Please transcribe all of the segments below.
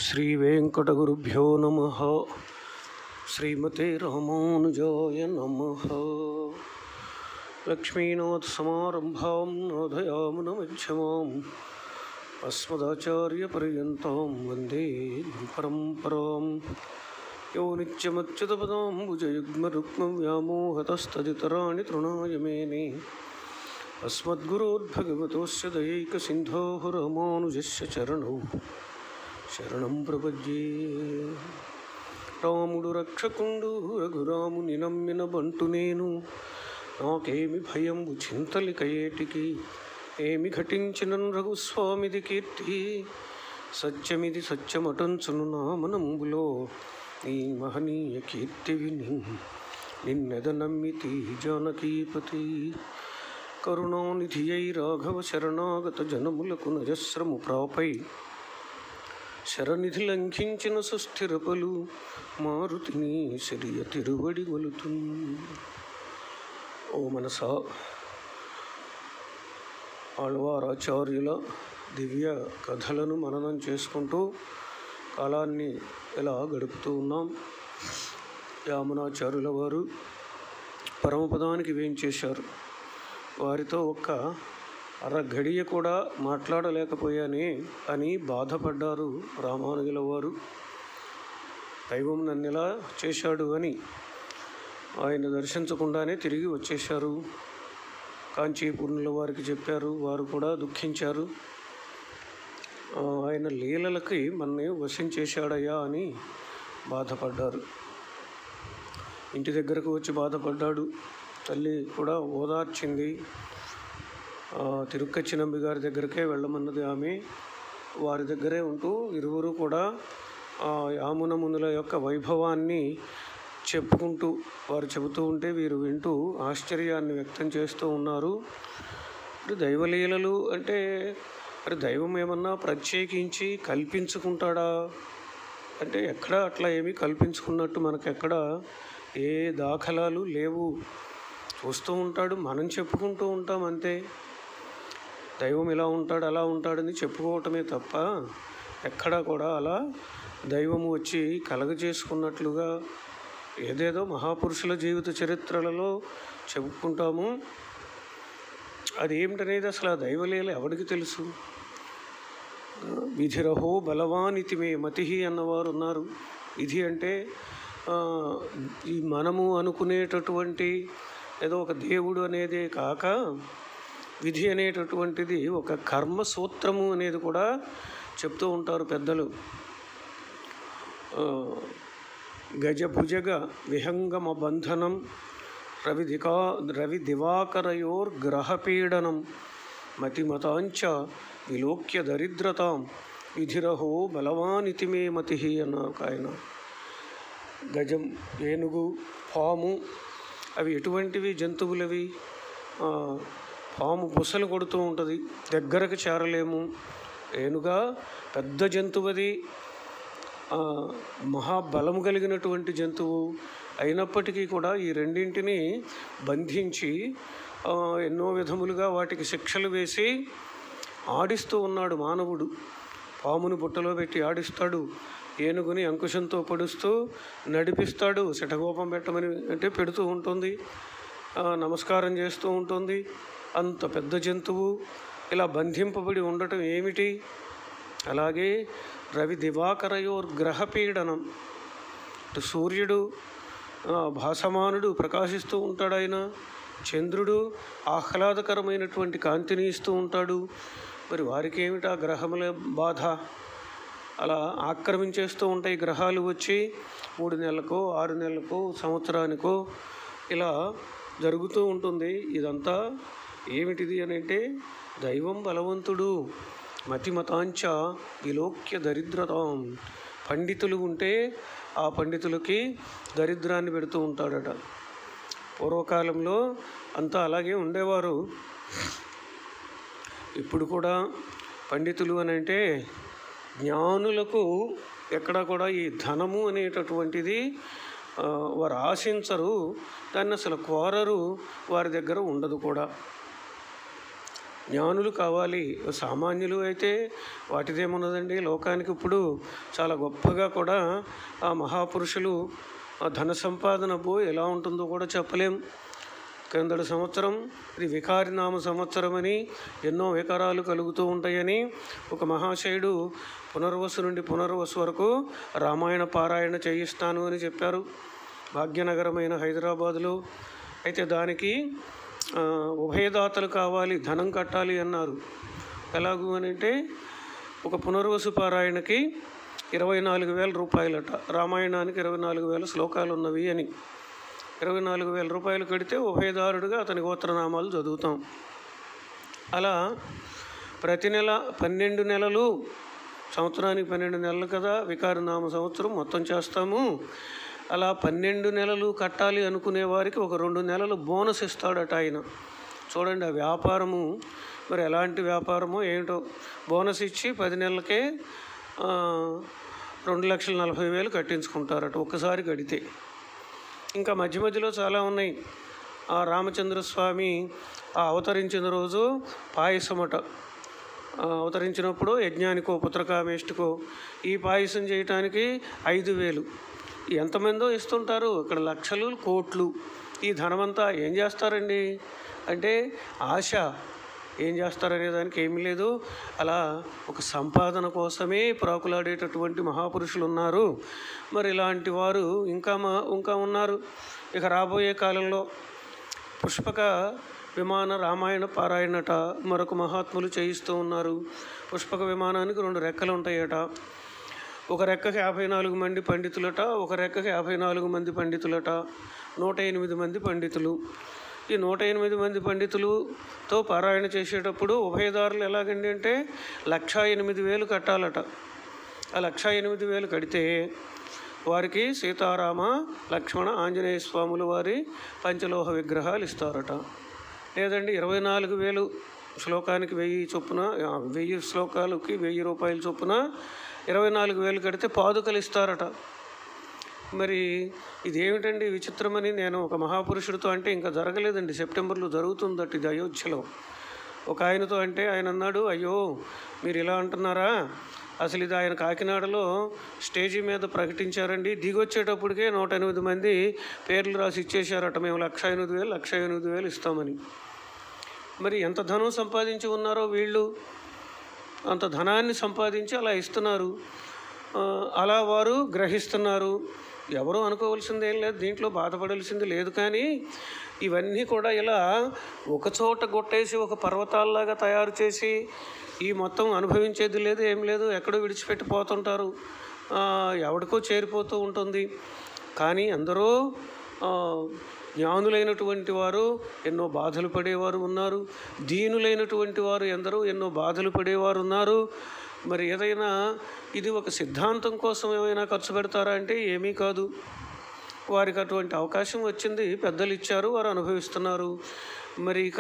శ్రీవేంకటగురుభ్యో నమ శ్రీమతే రామానుజాయ నమ లక్ష్మీనాథసమారంభాం నాథయామునమధ్యమాం అస్మదాచార్యపర్యంతం వందే పరంపరాం యో నిత్యమచ్యుతపదాంబుజయుగ్మరుక్మవ్యామోహతస్తదితరాణి తృణాయ మేనే अस्मद्गुरोद्भगवतोस्य दयैकसिन्धोः रामानुजस्य चरणौ శరణం ప్రపద్యే రాముడు రక్షకుండు రఘురాముని నమ్మిన బంటు నేను నాకేమి భయంబు చింతలిక ఏటికి ఏమి ఘటించిన రఘుస్వామిది కీర్తి సత్యమిది సత్యమటంచును నా మనంబులో నీ మహనీయ కీర్తి విని నిన్నెద నమ్మితి జానకీపతి కరుణానిధి అయి రాఘవ శరణాగత జనములకు నజస్రము ప్రాపై శరనిధి లంఘించిన సుస్థిరపలు మారుతిని శరియ తిరువడి గొలుతు ఓ మనసా ఆళ్వారాచార్యుల దివ్య కథలను మననం చేసుకుంటూ కాలాన్ని ఎలా గడుపుతూ ఉన్నాం యామునాచార్యుల వారు పరమపదానికి వేయించేశారు వారితో ఒక్క అర గడియ కూడా మాట్లాడలేకపోయానే అని బాధపడ్డారు రామానుజుల వారు దైవం నన్ను ఎలా చేశాడు అని ఆయన దర్శించకుండానే తిరిగి వచ్చేశారు కాంచీపూర్ణుల వారికి చెప్పారు వారు కూడా దుఃఖించారు ఆ, ఆయన లీలలకి మన్ని వశం చేశాడయ్యా అని బాధపడ్డారు ఇంటి దగ్గరకు వచ్చి బాధపడ్డాడు తల్లి కూడా ఓదార్చింది ఆ, తిరుక్కచ్చి నంబి గారి దగ్గరికే వెళ్ళమన్నది ఆమె వారి దగ్గరే ఉంటూ ఇరువురు కూడా ఆ యామున మునుల యొక్క వైభవాన్ని చెప్పుకుంటూ వారు చెబుతూ ఉంటే వీరు వింటూ ఆశ్చర్యాన్ని వ్యక్తం చేస్తూ ఉన్నారు మరి దైవలీలలు అంటే మరి దైవం ఏమన్నా ప్రత్యేకించి కల్పించుకుంటాడా అంటే ఎక్కడ అట్లా ఏమీ కల్పించుకున్నట్టు మనకెక్కడ ఏ దాఖలాలు లేవు చూస్తూ ఉంటాడు మనం చెప్పుకుంటూ ఉంటాం అంతే దైవం ఇలా ఉంటాడు అలా ఉంటాడని చెప్పుకోవటమే తప్ప ఎక్కడా కూడా అలా దైవము వచ్చి కలగజేసుకున్నట్లుగా ఏదేదో మహాపురుషుల జీవిత చరిత్రలలో చెప్పుకుంటాము అది ఏమిటనేది అసలు ఆ దైవలీల ఎవరికి తెలుసు విధిరహో బలవానితి మే మతి అన్నవారు ఉన్నారు విధి అంటే ఆ, ఈ మనము అనుకునేటటువంటి ఏదో ఒక దేవుడు అనేదే కాక విధి అనేటటువంటిది ఒక కర్మ సూత్రము అనేది కూడా చెప్తూ ఉంటారు పెద్దలు ఆ, గజభుజగ విహంగమ బంధనం రవి దికా రవి దివాకరయోర్ గ్రహపీడనం మతిమతాంచ విలోక్య దరిద్రతాం విధిరహో బలవానితి మే మతి అన్న ఒక ఆయన గజం ఏనుగు పాము అవి ఎటువంటివి జంతువులవి ఆ, పాము బుసలు కొడుతూ ఉంటుంది దగ్గరకు చేరలేము ఏనుగా పెద్ద జంతువది ఆ, మహాబలము కలిగినటువంటి జంతువు అయినప్పటికీ కూడా ఈ రెండింటిని బంధించి ఆ, ఎన్నో విధములుగా వాటికి శిక్షలు వేసి ఆడిస్తూ ఉన్నాడు మానవుడు పామును బుట్టలో పెట్టి ఆడిస్తాడు ఏనుగుని అంకుశంతో పొడుస్తూ నడిపిస్తాడు శటగోపం పెట్టమని అంటే పెడుతూ ఉంటుంది ఆ, నమస్కారం చేస్తూ ఉంటుంది అంత పెద్ద జంతువు ఇలా బంధింపబడి ఉండటం ఏమిటి అలాగే రవి దివాకరయోర్ గ్రహపీడనం ఇటు సూర్యుడు ఆ, భాసమానుడు ప్రకాశిస్తూ ఉంటాడు ఆయన చంద్రుడు ఆహ్లాదకరమైనటువంటి కాంతిని ఇస్తూ ఉంటాడు మరి వారికి ఏమిటి ఆ గ్రహముల బాధ అలా ఆక్రమించేస్తూ ఉంటాయి గ్రహాలు వచ్చి మూడు నెలలకో ఆరు నెలలకో సంవత్సరానికో ఇలా జరుగుతూ ఉంటుంది ఇదంతా ఏమిటిది అని అంటే దైవం బలవంతుడు మతిమతాంచ విలోక్య దరిద్రతాం పండితులు ఉంటే ఆ పండితులకి దరిద్రాన్ని పెడుతూ ఉంటాడట పూర్వకాలంలో అంతా అలాగే ఉండేవారు ఇప్పుడు కూడా పండితులు అని అంటే జ్ఞానులకు ఎక్కడ కూడా ఈ ధనము అనేటటువంటిది ఆ, వారు ఆశించరు దాన్ని అసలు కోరరు వారి దగ్గర ఉండదు కూడా జ్ఞానులు కావాలి సామాన్యులు అయితే వాటిదేమున్నదండి లోకానికి ఇప్పుడు చాలా గొప్పగా కూడా ఆ మహాపురుషులు ఆ ధన సంపాదన బో ఎలా ఉంటుందో కూడా చెప్పలేం క్రిందటి సంవత్సరం ఇది వికారినామ సంవత్సరం అని ఎన్నో వికారాలు కలుగుతూ ఉంటాయని ఒక మహాశయుడు పునర్వసు నుండి పునర్వసు వరకు రామాయణ పారాయణ చేయిస్తాను అని చెప్పారు భాగ్యనగరమైన హైదరాబాదులో అయితే దానికి ఆ, ఉభయదాతలు కావాలి ధనం కట్టాలి అన్నారు ఎలాగూ అని అంటే ఒక పునర్వసు పారాయణకి ఇరవై నాలుగు వేల రూపాయలట రామాయణానికి ఇరవై నాలుగు వేల శ్లోకాలు ఉన్నవి అని ఇరవై నాలుగు వేల రూపాయలు కడితే ఉభయదారుడిగా అతని గోత్రనామాలు చదువుతాం అలా ప్రతి నెల పన్నెండు నెలలు సంవత్సరానికి పన్నెండు నెలలు కదా వికారనామ సంవత్సరం మొత్తం చేస్తాము అలా పన్నెండు నెలలు కట్టాలి అనుకునే వారికి ఒక రెండు నెలలు బోనస్ ఇస్తాడట ఆయన చూడండి ఆ వ్యాపారము మరి ఎలాంటి వ్యాపారమో ఏంటో బోనస్ ఇచ్చి పది నెలలకే ఆ, రెండు లక్షల నలభై వేలు కట్టించుకుంటారట ఒక్కసారి కడితే ఇంకా మధ్య మధ్యలో చాలా ఉన్నాయి ఆ రామచంద్ర స్వామి ఆ అవతరించిన రోజు పాయసమట ఆ అవతరించినప్పుడు యజ్ఞానికో పుత్రకామేష్టికో ఈ పాయసం చేయటానికి ఐదు వేలు ఎంతమందో ఇస్తుంటారు ఇక్కడ లక్షలు కోట్లు ఈ ధనమంతా ఏం చేస్తారండి అంటే ఆశ ఏం చేస్తారనే దానికి ఏమీ లేదు అలా ఒక సంపాదన కోసమే ప్రాకులాడేటటువంటి మహాపురుషులు ఉన్నారు మరి ఇలాంటి వారు ఇంకా మా ఇంకా ఉన్నారు ఇక రాబోయే కాలంలో పుష్పక విమాన రామాయణ పారాయణట మరొక మహాత్ములు చేయిస్తూ ఉన్నారు పుష్పక విమానానికి రెండు రెక్కలు ఉంటాయట ఒక రెక్కకి యాభై నాలుగు మంది పండితులట ఒక రెక్కకి యాభై నాలుగు మంది పండితులట నూట ఎనిమిది మంది పండితులు ఈ నూట ఎనిమిది మంది పండితులతో పారాయణ చేసేటప్పుడు ఉభయదారులు ఎలాగండి అంటే లక్ష ఎనిమిది వేలు కట్టాలట ఆ లక్ష ఎనిమిది వేలు కడితే వారికి సీతారామ లక్ష్మణ ఆంజనేయ స్వాములు వారి పంచలోహ విగ్రహాలు ఇస్తారట లేదండి ఇరవై నాలుగు వేలు శ్లోకానికి వెయ్యి చొప్పున ఆ, వెయ్యి శ్లోకాలకి వెయ్యి రూపాయల చొప్పున ఇరవై నాలుగు వేలు కడితే పాదుకలు ఇస్తారట మరి ఇదేమిటండి విచిత్రమని నేను ఒక మహాపురుషుడితో అంటే ఇంకా జరగలేదండి సెప్టెంబర్లో జరుగుతుందట ఇది అయోధ్యలో ఒక ఆయనతో అంటే ఆయన అన్నాడు అయ్యో మీరు ఇలా అంటున్నారా అసలు ఇది ఆయన కాకినాడలో స్టేజీ మీద ప్రకటించారండి దిగొచ్చేటప్పటికే నూట ఎనిమిది మంది పేర్లు రాసి ఇచ్చేశారట మేము లక్ష ఎనిమిది వేలు లక్ష ఎనిమిది వేలు ఇస్తామని మరి ఎంత ధనం సంపాదించి ఉన్నారో వీళ్ళు అంత ధనాన్ని సంపాదించి అలా ఇస్తున్నారు ఆ, అలా వారు గ్రహిస్తున్నారు ఎవరు అనుకోవాల్సింది ఏం లేదు దీంట్లో బాధపడాల్సింది లేదు కానీ ఇవన్నీ కూడా ఇలా ఒక చోట కొట్టేసి ఒక పర్వతాల్లాగా తయారు చేసి ఈ మొత్తం అనుభవించేది లేదు ఏం లేదు ఎక్కడో విడిచిపెట్టి పోతుంటారు ఆ, ఎవడికో చేరిపోతూ ఉంటుంది కానీ అందరూ ఆ, జ్ఞానులైనటువంటి వారు ఎన్నో బాధలు పడేవారు ఉన్నారు దీనులైనటువంటి వారు ఎందరో ఎన్నో బాధలు పడేవారు ఉన్నారు మరి ఏదైనా ఇది ఒక సిద్ధాంతం కోసం ఏమైనా ఖర్చు పెడతారా అంటే ఏమీ కాదు వారికి అటువంటి అవకాశం వచ్చింది పెద్దలు ఇచ్చారు వారు అనుభవిస్తున్నారు మరి ఇక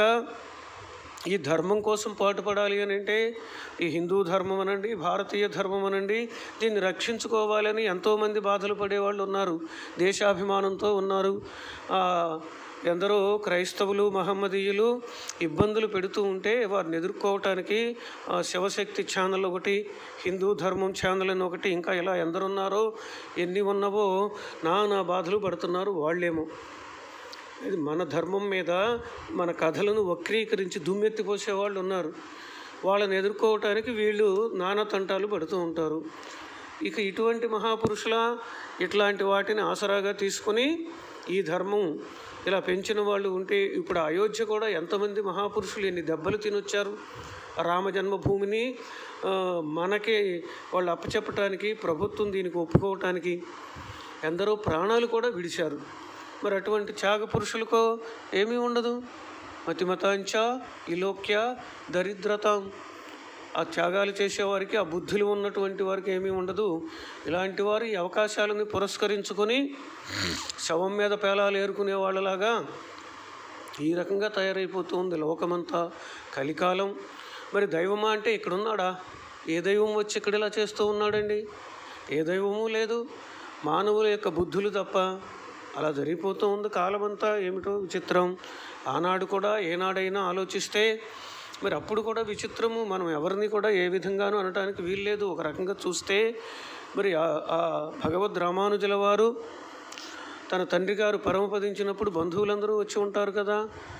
ఈ ధర్మం కోసం పాటుపడాలి అని అంటే ఈ హిందూ ధర్మం అనండి భారతీయ ధర్మం అనండి దీన్ని రక్షించుకోవాలని ఎంతోమంది బాధలు పడేవాళ్ళు ఉన్నారు దేశాభిమానంతో ఉన్నారు ఆ, ఎందరో క్రైస్తవులు మహమ్మదీయులు ఇబ్బందులు పెడుతూ ఉంటే వారిని ఎదుర్కోవటానికి ఆ, శివశక్తి ఛానల్ ఒకటి హిందూ ధర్మం ఛానల్ అని ఒకటి ఇంకా ఇలా ఎందరున్నారో ఎన్ని ఉన్నవో నానా బాధలు పడుతున్నారు వాళ్ళేమో ఇది మన ధర్మం మీద మన కథలను వక్రీకరించి దుమ్మెత్తిపోసే వాళ్ళు ఉన్నారు వాళ్ళని ఎదుర్కోవటానికి వీళ్ళు నానా తంటాలు పడుతూ ఉంటారు ఇక ఇటువంటి మహాపురుషుల ఇట్లాంటి వాటిని ఆసరాగా తీసుకొని ఈ ధర్మం ఇలా పెంచిన వాళ్ళు ఉంటే ఇప్పుడు అయోధ్య కూడా ఎంతమంది మహాపురుషులు ఎన్ని దెబ్బలు తినొచ్చారు రామ జన్మభూమిని ఆ, మనకి వాళ్ళు అప్పచెప్పటానికి ప్రభుత్వం దీనికి ఒప్పుకోవటానికి ఎందరో ప్రాణాలు కూడా విడిచారు మరి అటువంటి త్యాగ పురుషులకో ఏమీ ఉండదు మతిమతాంచ ఇలోక్య దరిద్రత ఆ త్యాగాలు చేసేవారికి ఆ బుద్ధులు ఉన్నటువంటి వారికి ఏమీ ఉండదు ఇలాంటి వారు ఈ అవకాశాలను పురస్కరించుకొని శవం మీద పేలాలు ఏరుకునే వాళ్ళలాగా ఈ రకంగా తయారైపోతుంది లోకమంతా కలికాలం మరి దైవమా అంటే ఇక్కడ ఉన్నాడా ఏ దైవం వచ్చి ఇక్కడ ఇలా చేస్తూ ఉన్నాడండి ఏ దైవము లేదు మానవుల యొక్క బుద్ధులు తప్ప అలా జరిగిపోతూ ఉంది కాలమంతా ఏమిటో విచిత్రం ఆనాడు కూడా ఏనాడైనా ఆలోచిస్తే మరి అప్పుడు కూడా విచిత్రము మనం ఎవరిని కూడా ఏ విధంగానూ అనటానికి వీల్లేదు ఒక రకంగా చూస్తే మరి ఆ- ఆ భగవద్ రామానుజుల వారు తన తండ్రి గారు పరమపదించినప్పుడు బంధువులందరూ వచ్చి ఉంటారు కదా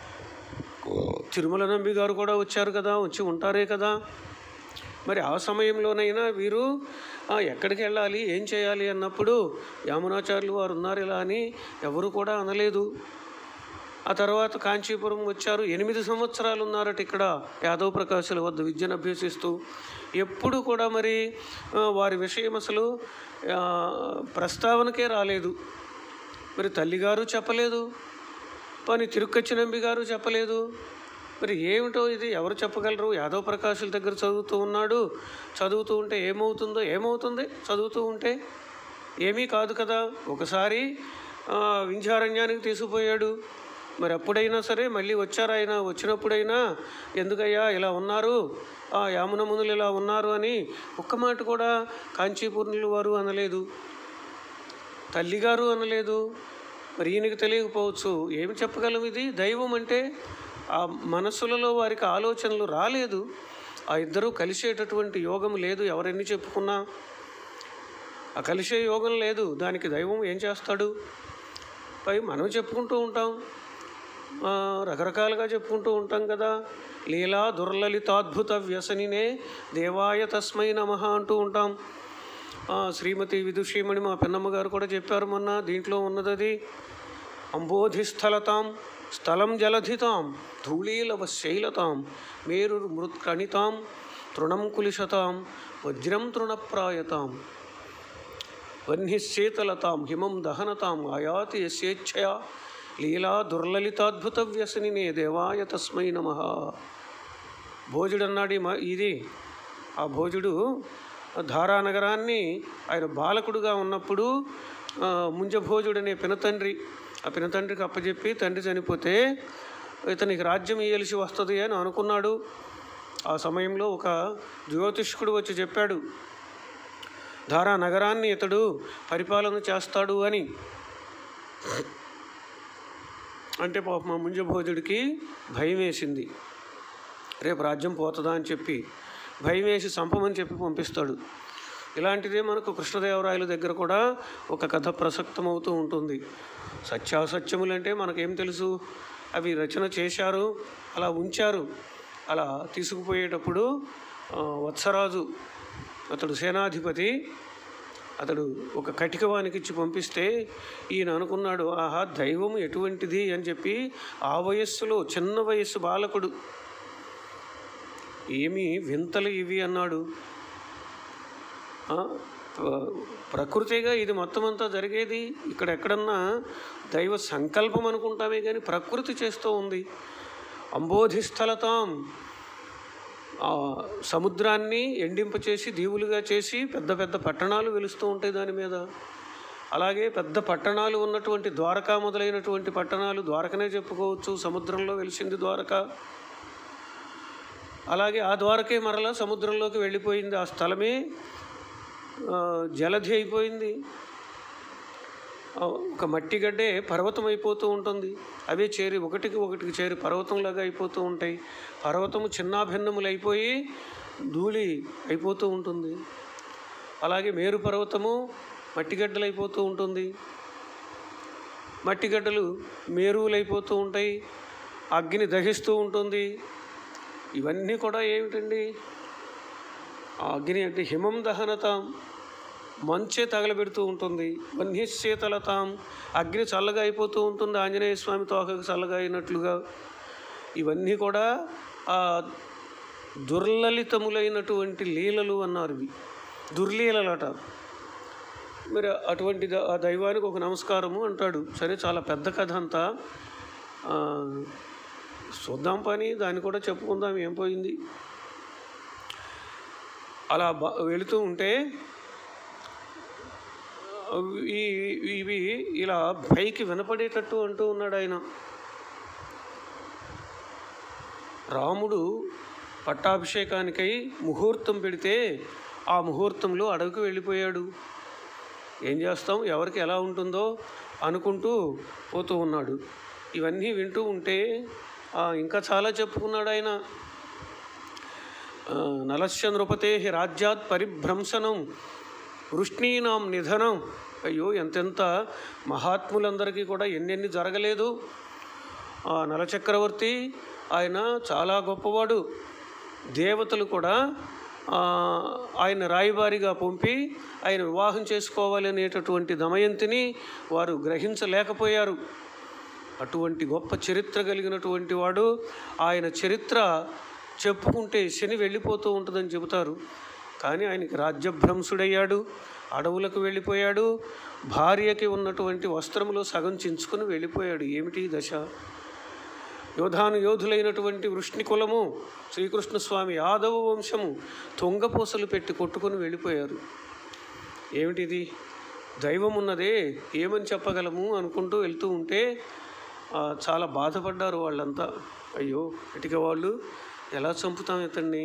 తిరుమల నంబి గారు కూడా వచ్చారు కదా వచ్చి ఉంటారే కదా మరి ఆ సమయంలోనైనా వీరు ఆ, ఎక్కడికి వెళ్ళాలి ఏం చేయాలి అన్నప్పుడు యామునాచార్యులు వారు ఉన్నారు ఇలా అని ఎవరు కూడా అనలేదు ఆ తర్వాత కాంచీపురం వచ్చారు ఎనిమిది సంవత్సరాలు ఉన్నారట ఇక్కడ యాదవ ప్రకాశుల వద్ద విద్యను అభ్యసిస్తూ ఎప్పుడు కూడా మరి ఆ, వారి విషయం అసలు ఆ, ప్రస్తావనకే రాలేదు మరి తల్లిగారు చెప్పలేదు పని తిరుక్కచ్చినంబి గారు చెప్పలేదు మరి ఏమిటో ఇది ఎవరు చెప్పగలరు యాదవ ప్రకాశుల దగ్గర చదువుతూ ఉన్నాడు చదువుతూ ఉంటే ఏమవుతుందో ఏమవుతుంది చదువుతూ ఉంటే ఏమీ కాదు కదా ఒకసారి ఆ, వింధ్యారణ్యానికి తీసుకుపోయాడు మరి అప్పుడైనా సరే మళ్ళీ వచ్చారు ఆయన వచ్చినప్పుడైనా ఎందుకయ్యా ఇలా ఉన్నారు ఆ యామున మునులు ఇలా ఉన్నారు అని ఒక్క మాట కూడా కాంచీపూర్ణులు వారు అనలేదు తల్లిగారు అనలేదు మరి ఈయనకి తెలియకపోవచ్చు ఏమి చెప్పగలం ఇది దైవం అంటే ఆ మనస్సులలో వారికి ఆలోచనలు రాలేదు ఆ ఇద్దరూ కలిసేటటువంటి యోగం లేదు ఎవరెన్ని చెప్పుకున్నా ఆ కలిసే యోగం లేదు దానికి దైవం ఏం చేస్తాడు పై మనం చెప్పుకుంటూ ఉంటాం ఆ, రకరకాలుగా చెప్పుకుంటూ ఉంటాం కదా లీలా దుర్లలితాద్భుత వ్యసనినే దేవాయ తస్మై నమ అంటూ ఉంటాం ఆ, శ్రీమతి విదుషీమణి మా పెన్నమ్మ గారు కూడా చెప్పారు మొన్న దీంట్లో ఉన్నది అది అంబోధిస్థలతాం స్థలం జలధితాం ధూళీలవ శైలతాం మేరు మృత్కణితాం తృణం కులిశతాం వజ్రం తృణప్రాయతాం వహ్నిశీతలతాం హిమం దహనతాం ఆయాతి యస్యేచ్ఛయా లీలా దుర్లలితాద్భుత వ్యసనినే దేవాయ తస్మై నమ భోజుడు అన్నాడు ఈ మ- ఇది ఆ భోజుడు ధారానగరాన్ని ఆయన బాలకుడుగా ఉన్నప్పుడు ఆ, ముంజభోజుడు అనే పినతండ్రి ఆ పినతండ్రికి అప్పచెప్పి తండ్రి చనిపోతే ఇతనికి రాజ్యం ఇయ్యలిసి వస్తుంది అని అనుకున్నాడు ఆ సమయంలో ఒక జ్యోతిష్కుడు వచ్చి చెప్పాడు ధారా నగరాన్ని ఇతడు పరిపాలన చేస్తాడు అని అంటే పాప మా ముంజభోజుడికి భయం వేసింది రేపు రాజ్యం పోతుందా అని చెప్పి భయం వేసి చంపమని చెప్పి పంపిస్తాడు ఇలాంటిదే మనకు కృష్ణదేవరాయల దగ్గర కూడా ఒక కథ ప్రసక్తమవుతూ ఉంటుంది సత్యాసత్యములంటే మనకేం తెలుసు అవి రచన చేశారు అలా ఉంచారు అలా తీసుకుపోయేటప్పుడు ఆ, వత్సరాజు అతడు సేనాధిపతి అతడు ఒక కటికవానికి ఇచ్చి పంపిస్తే ఈయన అనుకున్నాడు ఆహా దైవం ఎటువంటిది అని చెప్పి ఆ వయస్సులో చిన్న వయస్సు బాలకుడు ఏమి వింతలు ఇవి అన్నాడు ఆ, ప్ర- ప్రకృతిగా ఇది మొత్తం అంతా జరిగేది ఇక్కడ ఎక్కడన్నా దైవ సంకల్పం అనుకుంటామే కానీ ప్రకృతి చేస్తూ ఉంది అంబోధిస్థలతాం ఆ సముద్రాన్ని ఎండింపచేసి దీవులుగా చేసి పెద్ద పెద్ద పట్టణాలు వెలుస్తూ ఉంటాయి దాని మీద అలాగే పెద్ద పట్టణాలు ఉన్నటువంటి ద్వారకా మొదలైనటువంటి పట్టణాలు ద్వారకనే చెప్పుకోవచ్చు సముద్రంలో వెలిసింది ద్వారక అలాగే ఆ ద్వారకే మరలా సముద్రంలోకి వెళ్ళిపోయింది ఆ స్థలమే ఆ, జలధి అయిపోయింది ఆ, ఒక మట్టి గడ్డే పర్వతం అయిపోతూ ఉంటుంది అవే చేరి ఒకటికి ఒకటికి చేరి పర్వతంలాగా అయిపోతూ ఉంటాయి పర్వతము చిన్నాభిన్నములు అయిపోయి ధూళి అయిపోతూ ఉంటుంది అలాగే మేరు పర్వతము మట్టిగడ్డలు అయిపోతూ ఉంటుంది మట్టిగడ్డలు మేరువులు అయిపోతూ ఉంటాయి అగ్ని దహిస్తూ ఉంటుంది ఇవన్నీ కూడా ఏమిటండి ఆ అగ్ని అంటే హిమం దహనతాం మంచే తగలబెడుతూ ఉంటుంది వన్య శీతలతాం అగ్ని చల్లగా అయిపోతూ ఉంటుంది ఆంజనేయ స్వామి తోకకు చల్లగా అయినట్లుగా ఇవన్నీ కూడా ఆ దుర్లలితములైనటువంటి లీలలు అన్నారు ఇవి దుర్లీలలట మరి అటువంటి ద- ఆ దైవానికి ఒక నమస్కారము అంటాడు సరే చాలా పెద్ద కథ అంతా ఆ, చూద్దాం పని దాన్ని కూడా చెప్పుకుందాం ఏం పోయింది అలా బ- వెళుతూ ఉంటే ఈ ఇవి ఇలా పైకి వినపడేటట్టు అంటూ ఉన్నాడు ఆయన రాముడు పట్టాభిషేకానికై ముహూర్తం పెడితే ఆ ముహూర్తంలో అడవికి వెళ్ళిపోయాడు ఏం చేస్తాం ఎవరికి ఎలా ఉంటుందో అనుకుంటూ పోతూ ఉన్నాడు ఇవన్నీ వింటూ ఉంటే ఆ, ఇంకా చాలా చెప్పుకున్నాడు ఆయన ఆ, నలస్య నృపతే రాజ్యాత్ పరిభ్రంశనం వృష్ణీనాం నిధనం అయ్యో ఎంతెంత మహాత్ములందరికీ కూడా ఎన్నెన్ని జరగలేదు ఆ నలచక్రవర్తి ఆయన చాలా గొప్పవాడు దేవతలు కూడా ఆ, ఆయన రాయబారిగా పంపి ఆయన వివాహం చేసుకోవాలనేటటువంటి దమయంతిని వారు గ్రహించలేకపోయారు అటువంటి గొప్ప చరిత్ర కలిగినటువంటి వాడు ఆయన చరిత్ర చెప్పుకుంటే శని వెళ్ళిపోతూ ఉంటుందని చెబుతారు కానీ ఆయనకి రాజ్యభ్రంశుడయ్యాడు అడవులకు వెళ్ళిపోయాడు భార్యకి ఉన్నటువంటి వస్త్రములో సగం చించుకుని వెళ్ళిపోయాడు ఏమిటి ఈ దశ యోధాను యోధులైనటువంటి వృష్ణి కులము శ్రీకృష్ణ స్వామి యాదవ వంశము తొంగపూసలు పెట్టి కొట్టుకొని వెళ్ళిపోయారు ఏమిటిది దైవం ఉన్నదే ఏమని చెప్పగలము అనుకుంటూ వెళ్తూ ఉంటే ఆ, చాలా బాధపడ్డారు వాళ్ళంతా అయ్యో ఇటుక వాళ్ళు ఎలా చంపుతాం ఇతన్ని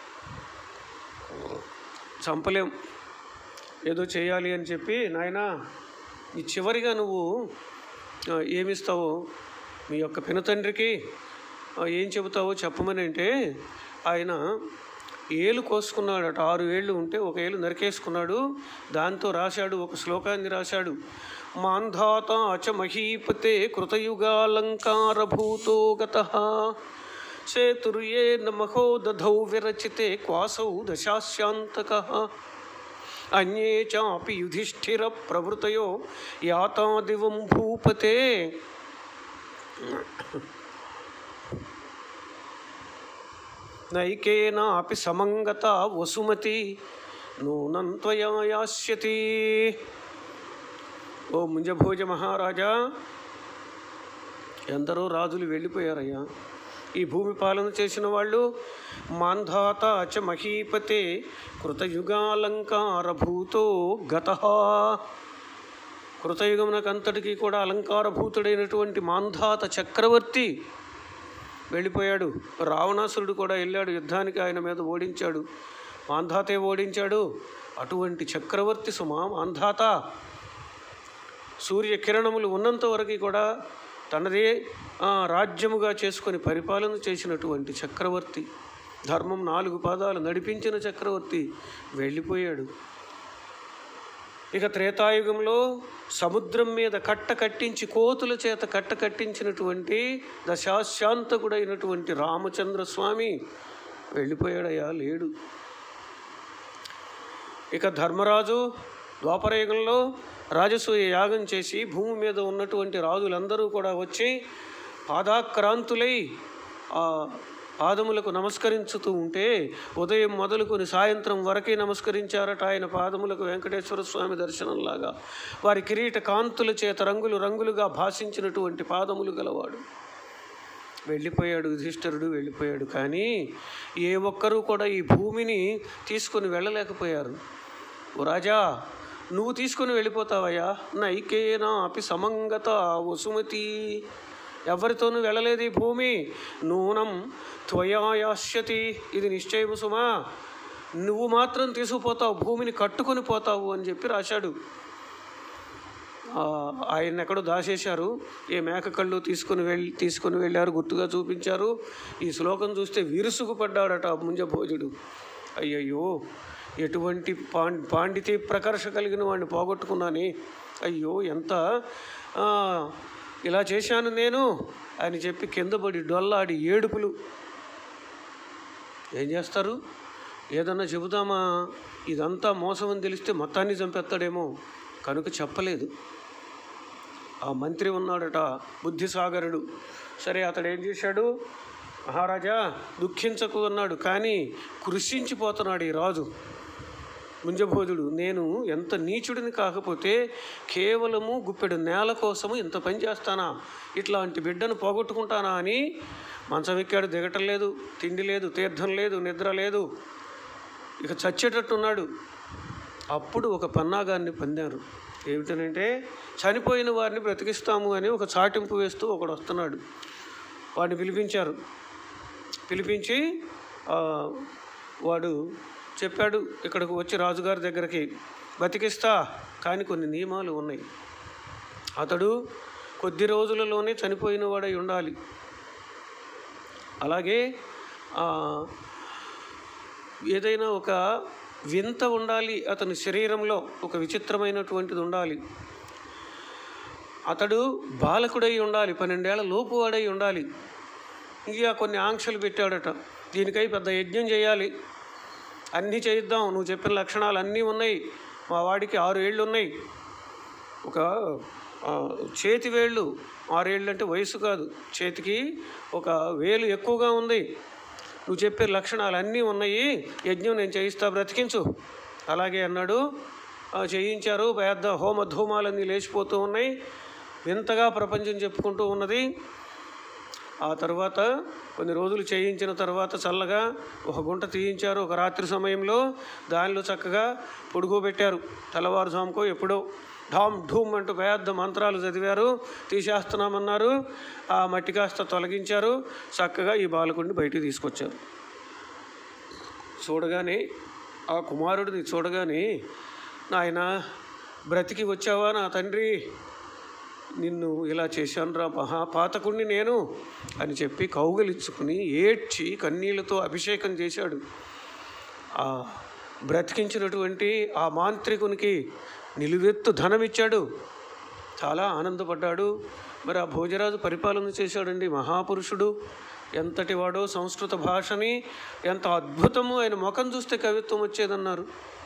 చంపలేం ఏదో చేయాలి అని చెప్పి నాయనా ఈ చివరిగా నువ్వు ఆ, ఏమిస్తావో మీ యొక్క పినతండ్రికి ఆ, ఏం చెబుతావో చెప్పమని అంటే ఆయన ఏలు కోసుకున్నాడట ఆరు ఏళ్ళు ఉంటే ఒక ఏలు నరికేసుకున్నాడు దాంతో రాశాడు ఒక శ్లోకాన్ని రాశాడు మాంధాత అచ మహీపతే కృతయుగాలంకారభూతో గత సేతుర్యే నమహో దధౌ విరచితే క్వాసౌ దశాస్యాంతక అన్యే చాపి యుధిష్ఠిర ప్రవృతయో యాతాదివం భూపతే నైకేనాపి సమంగత వసుమతి నూనం త్వయా యాస్యతి ఓ ముంజభోజ మహారాజా ఎందరో రాజులు వెళ్ళిపోయారయ్యా ఈ భూమి పాలన చేసిన వాళ్ళు మాంధాత చ మహీపతే కృతయుగాలంకారభూతో గత కృతయుగమునకంతటికీ కూడా అలంకారభూతుడైనటువంటి మాంధాత చక్రవర్తి వెళ్ళిపోయాడు రావణాసురుడు కూడా వెళ్ళాడు యుద్ధానికి ఆయన మీద ఓడించాడు మాంధాతే ఓడించాడు అటువంటి చక్రవర్తి సుమా మాంధాత సూర్యకిరణములు ఉన్నంత వరకు కూడా తనదే ఆ, రాజ్యముగా చేసుకొని పరిపాలన చేసినటువంటి చక్రవర్తి ధర్మం నాలుగు పాదాలు నడిపించిన చక్రవర్తి వెళ్ళిపోయాడు ఇక త్రేతాయుగంలో సముద్రం మీద కట్ట కట్టించి కోతుల చేత కట్ట కట్టించినటువంటి దశాశాంతకుడైనటువంటి రామచంద్ర స్వామి వెళ్ళిపోయాడయ్యా లేడు ఇక ధర్మరాజు ద్వాపరయుగంలో రాజసూయ యాగం చేసి భూమి మీద ఉన్నటువంటి రాజులందరూ కూడా వచ్చి పాదాక్రాంతులై ఆ పాదములకు నమస్కరించుతూ ఉంటే ఉదయం మొదలుకొని సాయంత్రం వరకే నమస్కరించారట ఆయన పాదములకు వెంకటేశ్వర స్వామి దర్శనంలాగా వారి కిరీట కాంతుల చేత రంగులు రంగులుగా భాషించినటువంటి పాదములు గలవాడు వెళ్ళిపోయాడు యుధిష్ఠరుడు వెళ్ళిపోయాడు కానీ ఏ ఒక్కరూ కూడా ఈ భూమిని తీసుకొని వెళ్ళలేకపోయారు ఓ రాజా నువ్వు తీసుకొని వెళ్ళిపోతావయ్యా నైకేనా అపి సమంగత వసుమతి ఎవరితోనూ వెళ్ళలేదు ఈ భూమి నూనం త్వయాయాస్యతి ఇది నిశ్చయము సుమా నువ్వు మాత్రం తీసుకుపోతావు భూమిని కట్టుకొని పోతావు అని చెప్పి రాశాడు ఆ, ఆయన ఎక్కడో దాచేశారు ఏ మేక కళ్ళు తీసుకుని వెళ్ళి తీసుకుని వెళ్ళారు గుర్తుగా చూపించారు ఈ శ్లోకం చూస్తే విరుసుకు పడ్డాడట ఆ ముంజభోజుడు అయ్యయ్యో ఎటువంటి పాం పాండితి ప్రకర్ష కలిగిన వాడిని పోగొట్టుకున్నాని అయ్యో ఎంత ఆ, ఇలా చేశాను నేను అని చెప్పి కింద పడి డొల్లాడి ఏడుపులు ఏం చేస్తారు ఏదన్నా చెబుదామా ఇదంతా మోసం అని తెలిస్తే మొత్తాన్ని చంపేస్తాడేమో కనుక చెప్పలేదు ఆ మంత్రి ఉన్నాడట బుద్ధిసాగరుడు సరే అతడు ఏం చేశాడు మహారాజా దుఃఖించకు అన్నాడు కానీ కృషించిపోతున్నాడు ఈ రాజు ముంజభోజుడు నేను ఎంత నీచుడిని కాకపోతే కేవలము గుప్పెడు నేల కోసము ఇంత పని చేస్తానా ఇట్లాంటి బిడ్డను పోగొట్టుకుంటానా అని మంచం ఎక్కాడు దిగటం లేదు తిండి లేదు తీర్థం లేదు నిద్ర లేదు ఇక చచ్చేటట్టున్నాడు అప్పుడు ఒక పన్నాగాన్ని పొందారు ఏమిటనంటే చనిపోయిన వారిని బ్రతికిస్తాము అని ఒక చాటింపు వేస్తూ ఒకడు వస్తున్నాడు వాడిని పిలిపించారు పిలిపించి ఆ, వాడు చెప్పాడు ఇక్కడికి వచ్చి రాజుగారి దగ్గరికి బతికిస్తా కానీ కొన్ని నియమాలు ఉన్నాయి అతడు కొద్ది రోజులలోనే చనిపోయిన వాడై ఉండాలి అలాగే ఆ, ఏదైనా ఒక వింత ఉండాలి అతని శరీరంలో ఒక విచిత్రమైనటువంటిది ఉండాలి అతడు బాలకుడై ఉండాలి పన్నెండేళ్ల లోపు వాడై ఉండాలి ఇంకా కొన్ని ఆంక్షలు పెట్టాడట దీనికై పెద్ద యజ్ఞం చేయాలి అన్నీ చేయిద్దాం నువ్వు చెప్పిన లక్షణాలు అన్నీ ఉన్నాయి మా వాడికి ఆరు ఏళ్ళు ఉన్నాయి ఒక ఆ, చేతి వేళ్ళు ఆరేళ్ళు అంటే వయసు కాదు చేతికి ఒక వేలు ఎక్కువగా ఉంది నువ్వు చెప్పే లక్షణాలు అన్నీ ఉన్నాయి యజ్ఞం నేను చేయిస్తా బ్రతికించు అలాగే అన్నాడు ఆ, చేయించారు పెద్ద హోమ ధూమాలన్నీ లేచిపోతూ ఉన్నాయి వింతగా ప్రపంచం చెప్పుకుంటూ ఉన్నది ఆ తర్వాత కొన్ని రోజులు చేయించిన తర్వాత చల్లగా ఒక గుంట తీయించారు ఒక రాత్రి సమయంలో దానిలో చక్కగా పొడుకోబెట్టారు తెల్లవారుజాముకో ఎప్పుడో ఢామ్ ఢూమ్ అంటూ పెద్ద మంత్రాలు చదివారు తీసేస్తున్నామన్నారు ఆ మట్టి కాస్త తొలగించారు చక్కగా ఈ బాలకుడిని బయటికి తీసుకొచ్చారు చూడగానే ఆ కుమారుడిని చూడగానే నాయన బ్రతికి వచ్చావా నా తండ్రి నిన్ను ఇలా చేశానురా మహాపాతకుణ్ణి నేను అని చెప్పి కౌగలించుకుని ఏడ్చి కన్నీళ్లతో అభిషేకం చేశాడు ఆ బ్రతికించినటువంటి ఆ మాంత్రికునికి నిలువెత్తు ధనం ఇచ్చాడు చాలా ఆనందపడ్డాడు మరి ఆ భోజరాజు పరిపాలన చేశాడండి మహాపురుషుడు ఎంతటి వాడో సంస్కృత భాషని ఎంత అద్భుతము ఆయన ముఖం చూస్తే కవిత్వం వచ్చేదన్నారు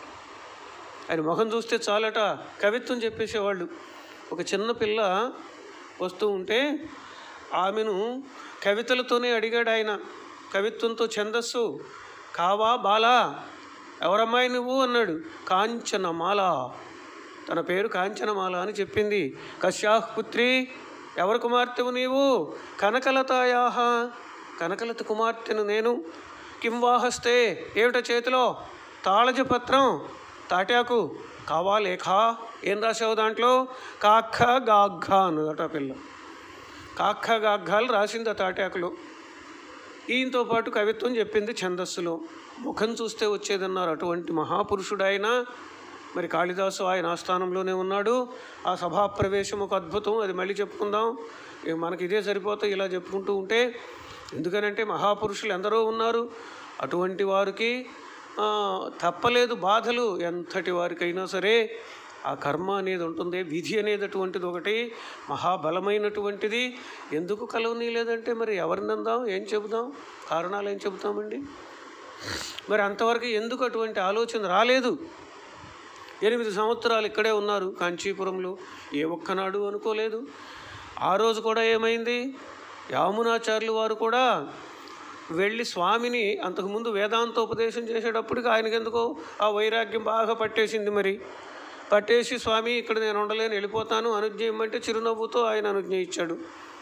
ఆయన ముఖం చూస్తే చాలట కవిత్వం చెప్పేసేవాళ్ళు ఒక చిన్న పిల్ల వస్తూ ఉంటే ఆమెను కవితలతోనే అడిగాడు ఆయన కవిత్వంతో ఛందస్సు కావా బాలా ఎవరమ్మాయి నువ్వు అన్నాడు కాంచనమాల తన పేరు కాంచనమాల అని చెప్పింది కశ్యాహ్ పుత్రి ఎవరి కుమార్తెవు నీవు కనకలతాయాహ కనకలత కుమార్తెను నేను కింవాహస్తే ఏమిట చేతిలో తాళజపత్రం తాటాకు కావా లేఖా ఏం రాసావు దాంట్లో కాఖ గాఘ అన్నదట ఆ పిల్ల కాఖ గాఘాలు రాసింది ఆ తాటాకులో ఈయనతో పాటు కవిత్వం చెప్పింది ఛందస్సులో ముఖం చూస్తే వచ్చేదన్నారు అటువంటి మహాపురుషుడు ఆయన మరి కాళిదాసు ఆయన ఆస్థానంలోనే ఉన్నాడు ఆ సభా ప్రవేశం ఒక అద్భుతం అది మళ్ళీ చెప్పుకుందాం ఇక మనకి ఇదే సరిపోతే ఇలా చెప్పుకుంటూ ఉంటే ఎందుకనంటే మహాపురుషులు ఎందరో ఉన్నారు అటువంటి వారికి ఆ, తప్పలేదు బాధలు ఎంతటి వారికైనా సరే ఆ కర్మ అనేది ఉంటుంది విధి అనేది అటువంటిది ఒకటి మహాబలమైనటువంటిది ఎందుకు కలవనీ లేదంటే మరి ఎవరిని అందాం ఏం చెబుదాం కారణాలు ఏం చెబుతామండి మరి అంతవరకు ఎందుకు అటువంటి ఆలోచన రాలేదు ఎనిమిది సంవత్సరాలు ఇక్కడే ఉన్నారు కాంచీపురంలో ఏ ఒక్కనాడు అనుకోలేదు ఆ రోజు కూడా ఏమైంది యామునాచార్యులు వారు కూడా వెళ్ళి స్వామిని అంతకుముందు వేదాంతోపదేశం చేసేటప్పటికి ఆయనకి ఎందుకో ఆ వైరాగ్యం బాగా పట్టేసింది మరి పట్టేసి స్వామి ఇక్కడ నేను ఉండలేను వెళ్ళిపోతాను అనుజ్ఞ ఇమ్మంటే చిరునవ్వుతో ఆయన అనుజ్ఞ ఇచ్చాడు